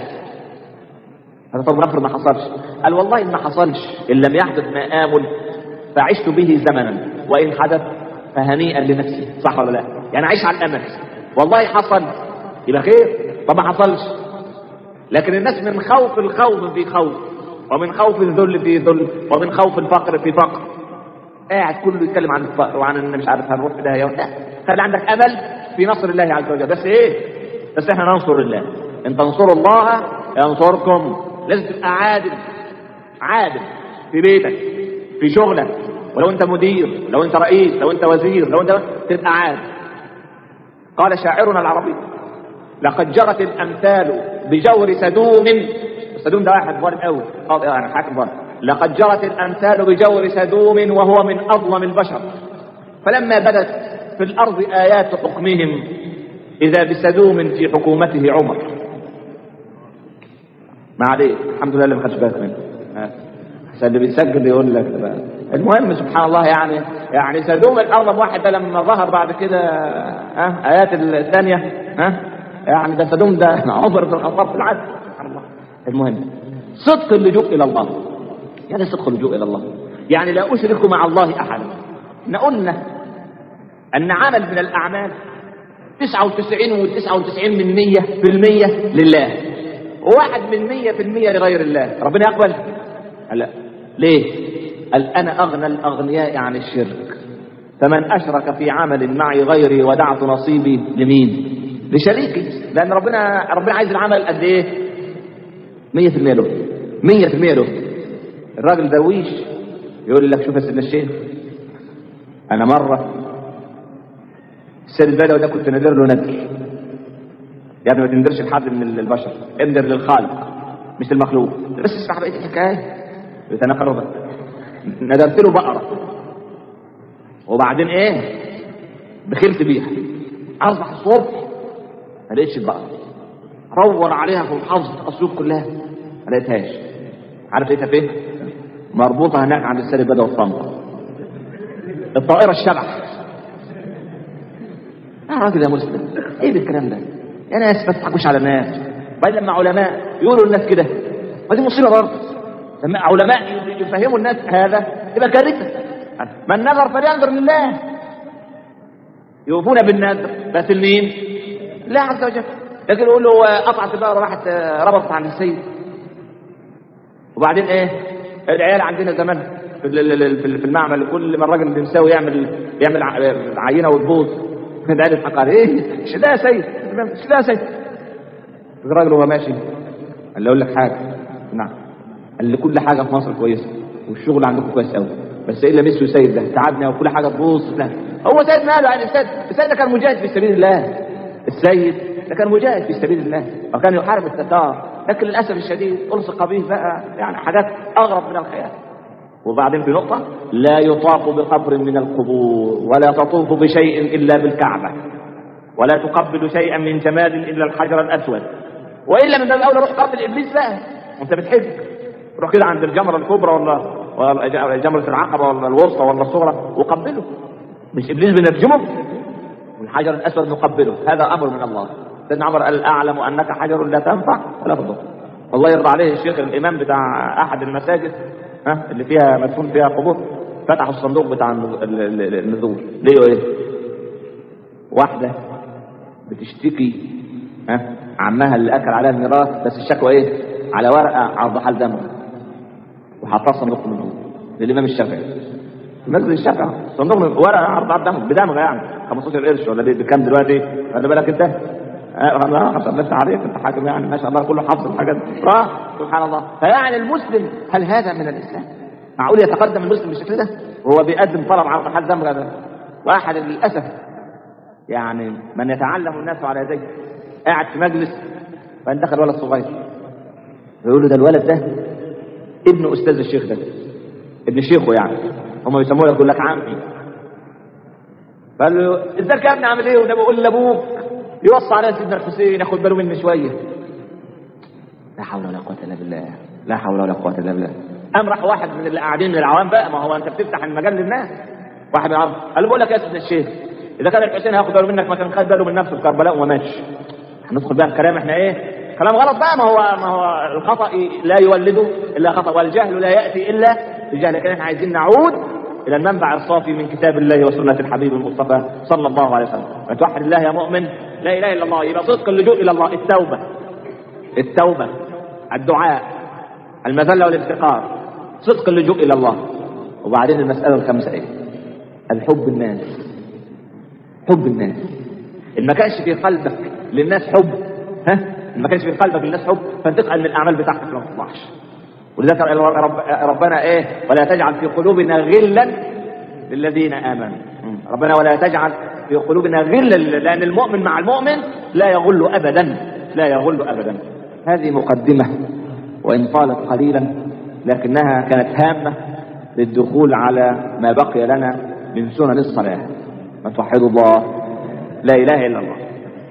هذا طب نفرض ما حصلش قال والله ان ما حصلش ان لم يحدث ما امل فعشت به زمنا وان حدث فهنيئا لنفسي صح ولا لا يعني عيش على الامل والله حصل يبقى خير طب ما حصلش لكن الناس من خوف الخوف في خوف ومن خوف الذل في ذل ومن خوف الفقر في فقر قاعد كله يتكلم عن الفقر وعن ان مش عارف هنروح في ده يوم لا خلي عندك امل في نصر الله عز وجل بس ايه بس احنا ننصر الله ان تنصروا الله ينصركم لازم تبقى عادل عادل في بيتك في شغلك ولو انت مدير لو انت رئيس لو انت وزير لو انت تبقى عادل قال شاعرنا العربي لقد جرت الامثال بجور سدوم سدوم ده واحد ظالم قوي قاضي يعني حاكم ظالم لقد جرت الامثال بجور سدوم وهو من اظلم البشر فلما بدت في الارض ايات حكمهم اذا بسدوم في حكومته عمر ما عليه الحمد لله اللي ما خدش بالك منه ها. عشان اللي بيسجل يقول لك بقى المهم سبحان الله يعني يعني سدوم الاعظم واحد ده لما ظهر بعد كده ها ايات الثانيه ها يعني ده سدوم ده عمر بن الخطاب في العدل سبحان الله المهم صدق اللجوء الى الله يعني صدق اللجوء الى الله يعني لا اشرك مع الله احدا احنا قلنا ان عمل من الاعمال 99 و99 من 100 في المية لله وواحد من 100 في المية لغير الله ربنا يقبل قال لا ليه قال انا اغنى الاغنياء عن الشرك فمن اشرك في عمل معي غيري ودعت نصيبي لمين لشريكي لان ربنا ربنا عايز العمل قد ايه 100% له 100% له الراجل درويش يقول لك شوف يا سيدنا الشيخ انا مره السيد البدوي ده كنت نادر له ندر يا ابني ما تندرش لحد من البشر اندر للخالق مش للمخلوق بس اسمع بقيه الحكايه يتناقلوا بقى ندرت له بقره وبعدين ايه دخلت بيها اصبح الصبح ما لقيتش البقره دور عليها في محافظه اسيوط كلها ما لقيتهاش عارف لقيتها فين؟ مربوطه هناك عند السيد البدوي الصمت الطائره الشبح يا راجل يا مسلم ايه بالكلام ده يا ناس ما تضحكوش على الناس وبعدين لما علماء يقولوا للناس كده ما دي مصيبه برضه لما علماء يفهموا الناس هذا يبقى كارثه من نذر فلينذر لله يوفون بالنذر بس لمين؟ لا عز وجل لكن يقول له قطعت بقى راحت ربطت عن السيد وبعدين ايه؟ العيال عندنا زمان في في المعمل كل ما الراجل بيمساوي يعمل يعمل عينه وتبوظ من عيال الحقار ايه؟ مش ده يا سيد مش ده يا سيد الراجل وهو ماشي قال له اقول لك حاجه نعم قال لي كل حاجه في مصر كويسه والشغل عندكم كويس قوي بس الا ميسي وسيد ده تعبنا وكل حاجه تبوظ لا هو سيد ماله يعني السيد السيد ده كان مجاهد في سبيل الله السيد ده كان مجاهد في سبيل الله وكان يحارب التتار لكن للاسف الشديد الصق به بقى يعني حاجات اغرب من الخيال وبعدين في نقطه لا يطاف بقبر من القبور ولا تطوف بشيء الا بالكعبه ولا تقبل شيئا من جماد الا الحجر الاسود والا من باب اولى روح قبل ابليس بقى وانت بتحب روح كده عند الجمره الكبرى ولا ولا جمره العقبه ولا الوسطى ولا الصغرى وقبله مش ابليس بنرجمه والحجر الاسود نقبله هذا امر من الله سيدنا عمر قال اعلم انك حجر لا تنفع ولا تضر والله يرضى عليه الشيخ الامام بتاع احد المساجد ها اللي فيها مدفون فيها قبور فتحوا الصندوق بتاع النذور ليه ايه واحده بتشتكي ها عمها اللي اكل عليها الميراث بس الشكوى ايه على ورقه عرضها لدمغ وحطها صندوق من النور للامام الشافعي في مسجد الشافعي صندوق من ورقه عرضها لدمغ بدمغ يعني 15 قرش ولا بكام دلوقتي خلي بالك انت الله حسب نفس عليك انت حاكم يعني ما شاء الله كله حافظ الحاجات اه سبحان الله فيعني المسلم هل هذا من الاسلام؟ معقول يتقدم المسلم بالشكل ده وهو بيقدم طلب على حد دمغه ده واحد للاسف يعني من يتعلم الناس على يديه قاعد في مجلس فان دخل ولد صغير يقول له ده الولد ده ابن استاذ الشيخ ده ابن شيخه يعني هم يسموه يقول لك عمي قال له ازيك يا ابني عامل ايه وده بيقول لابوك يوصى على سيدنا الحسين ياخد باله مني شويه لا حول ولا قوه الا بالله لا حول ولا قوه الا بالله قام راح واحد من اللي قاعدين من العوام بقى ما هو انت بتفتح المجال للناس واحد من العوام قال له بقول لك يا سيدنا الشيخ اذا كان الحسين هياخد باله منك ما كان خد باله من نفسه في كربلاء وما ماتش هندخل بقى الكلام احنا ايه كلام غلط بقى ما هو ما هو الخطا لا يولده الا خطا والجهل لا ياتي الا بالجهل لكن احنا عايزين نعود الى المنبع الصافي من كتاب الله وسنه الحبيب المصطفى صلى الله عليه وسلم فتوحد الله يا مؤمن لا اله الا الله يبقى صدق اللجوء الى الله التوبه التوبه الدعاء المذله والافتقار صدق اللجوء الى الله وبعدين المساله الخامسه ايه الحب الناس حب الناس ان ما كانش في قلبك للناس حب ها ان ما كانش في قلبك للناس حب فانتقل من الاعمال بتاعتك ما تطلعش ولذلك رب ربنا ايه ولا تجعل في قلوبنا غلا للذين امنوا ربنا ولا تجعل في قلوبنا غلا لان المؤمن مع المؤمن لا يغل ابدا لا يغل ابدا هذه مقدمه وان طالت قليلا لكنها كانت هامه للدخول على ما بقي لنا من سنن الصلاه ما توحدوا الله لا اله الا الله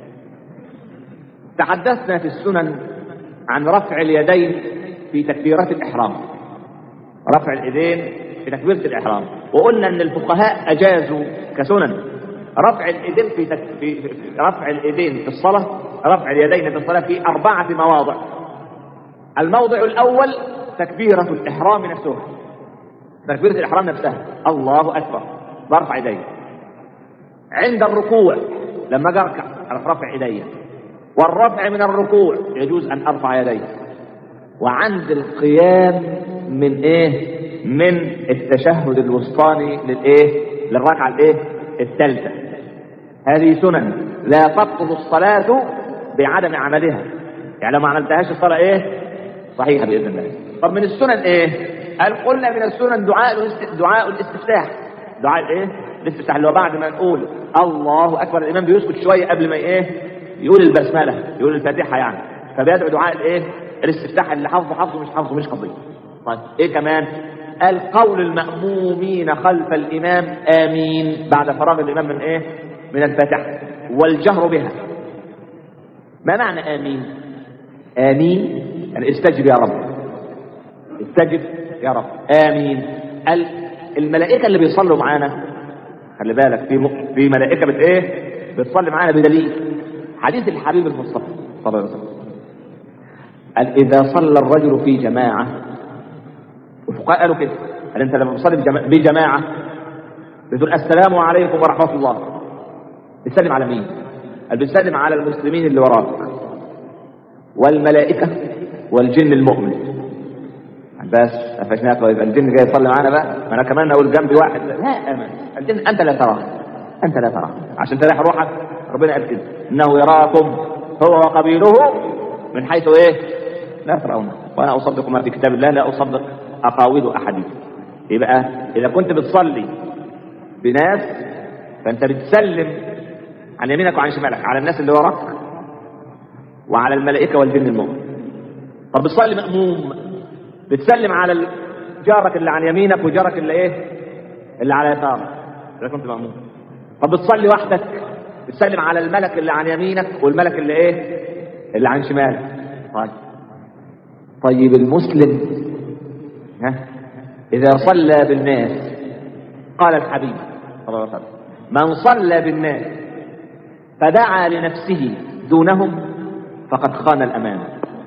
تحدثنا في السنن عن رفع اليدين في تكبيرات الإحرام رفع الإيدين في تكبيرة الإحرام وقلنا أن الفقهاء أجازوا كسنن رفع الإيدين في, تك... في... في رفع الإيدين في الصلاة رفع اليدين في الصلاة في أربعة مواضع الموضع الأول تكبيرة الإحرام نفسها تكبيرة الإحرام نفسها الله أكبر برفع يدي عند الركوع لما أجي أركع رفع يدي والرفع من الركوع يجوز أن أرفع يدي وعند القيام من ايه من التشهد الوسطاني للايه للركعه الايه الثالثه هذه سنن لا تبطل الصلاة بعدم عملها يعني لو ما عملتهاش الصلاة ايه صحيحة بإذن الله طب من السنن ايه قال قلنا من السنن دعاء الاست- دعاء الاستفتاح دعاء الايه الاستفتاح اللي هو بعد ما نقول الله اكبر الامام بيسكت شويه قبل ما ايه يقول البسمله يقول الفاتحه يعني فبيدعو دعاء الايه الاستفتاح اللي حافظه حافظه مش حافظه مش قضيه طيب ايه كمان قال قول المأمومين خلف الإمام آمين بعد فراغ الإمام من إيه؟ من الفاتحة والجهر بها. ما معنى آمين؟ آمين يعني استجب يا رب. استجب يا رب. آمين. قال الملائكة اللي بيصلوا معانا خلي بالك في م... في ملائكة بت إيه؟ بتصلي معانا بدليل. حديث الحبيب المصطفى صلى الله عليه وسلم. قال إذا صلى الرجل في جماعة الفقهاء قالوا كده قال انت لما بتصلي بجما- بجماعه بتقول السلام عليكم ورحمه الله بتسلم على مين؟ قال بتسلم على المسلمين اللي وراك والملائكه والجن المؤمن بس قفشناك ويبقى الجن جاي يصلي معانا بقى ما انا كمان اقول جنبي واحد لا أمان. الجن انت لا تراه انت لا تراه عشان تريح روحك ربنا قال كده انه يراكم هو وقبيله من حيث ايه؟ لا ترونه وانا اصدق ما في كتاب الله لا اصدق اقاويل احد يبقى اذا كنت بتصلي بناس فانت بتسلم عن يمينك وعن شمالك على الناس اللي وراك وعلى الملائكه والجن المؤمن طب بتصلي مأموم بتسلم على ال- جارك اللي عن يمينك وجارك اللي ايه اللي على يسارك اذا كنت مأموم طب بتصلي وحدك بتسلم على الملك اللي عن يمينك والملك اللي ايه اللي عن شمالك طيب طيب المسلم ها إذا صلى بالناس قال الحبيب صلى الله عليه وسلم من صلى بالناس فدعا لنفسه دونهم فقد خان الأمانة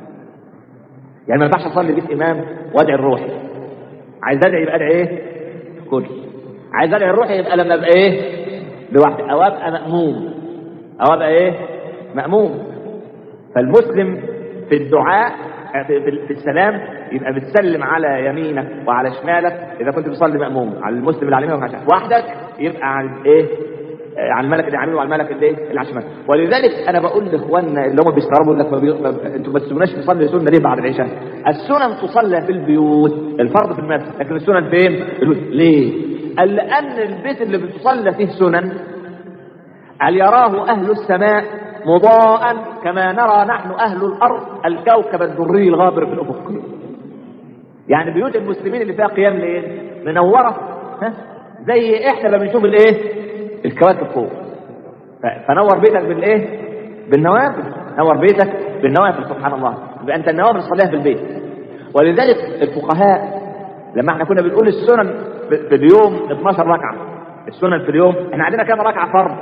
يعني ما ينفعش أصلي بيت إمام وأدعي الروحي عايز أدعي يبقى أدعي إيه؟ كل عايز أدعي الروحي يبقى لما أبقى إيه؟ لوحدي أو أبقى مأموم أو أبقى إيه؟ مأموم فالمسلم في الدعاء في, في, في السلام يبقى بتسلم على يمينك وعلى شمالك اذا كنت بتصلي ماموم على المسلم اللي على يمينك وعلى شمالك وحدك يبقى على ايه آه، على الملك اللي على يمينه وعلى الملك اللي ايه اللي على شمالك ولذلك انا بقول لاخواننا اللي هم بيستغربوا يقول لك ما بي... ما... انتوا ما تسيبوناش نصلي سنه ليه بعد العشاء السنن تصلى في البيوت الفرض في المسجد لكن السنن فين في البيوت. ليه قال لان البيت اللي بتصلى فيه سنن هل يراه أهل السماء مضاء كما نرى نحن أهل الأرض الكوكب الدري الغابر في الأفق يعني بيوت المسلمين اللي فيها قيام ليل منورة ها زي احنا ما بنشوف الايه الكواكب فوق ف- فنور بيتك بالايه بالنوافل نور بيتك بالنوافل سبحان الله يبقى انت النوافل تصليها في البيت ولذلك الفقهاء لما احنا كنا بنقول السنن في في اليوم 12 ركعه السنن في اليوم احنا عندنا كام ركعه فرض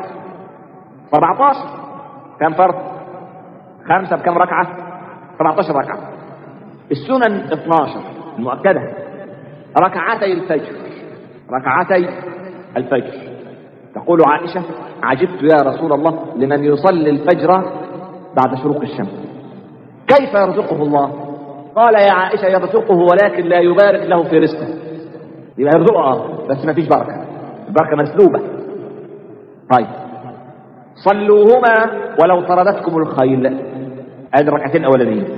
17 كم فرض خمسة بكم ركعة 17 ركعة السنن 12 المؤكدة ركعتي الفجر ركعتي الفجر تقول عائشة عجبت يا رسول الله لمن يصلي الفجر بعد شروق الشمس كيف يرزقه الله قال يا عائشة يرزقه ولكن لا يبارك له في رزقه يبقى يرزقه اه بس ما فيش بركة البركة مسلوبة طيب صلوهما ولو طردتكم الخيل هذه الركعتين الاولانيين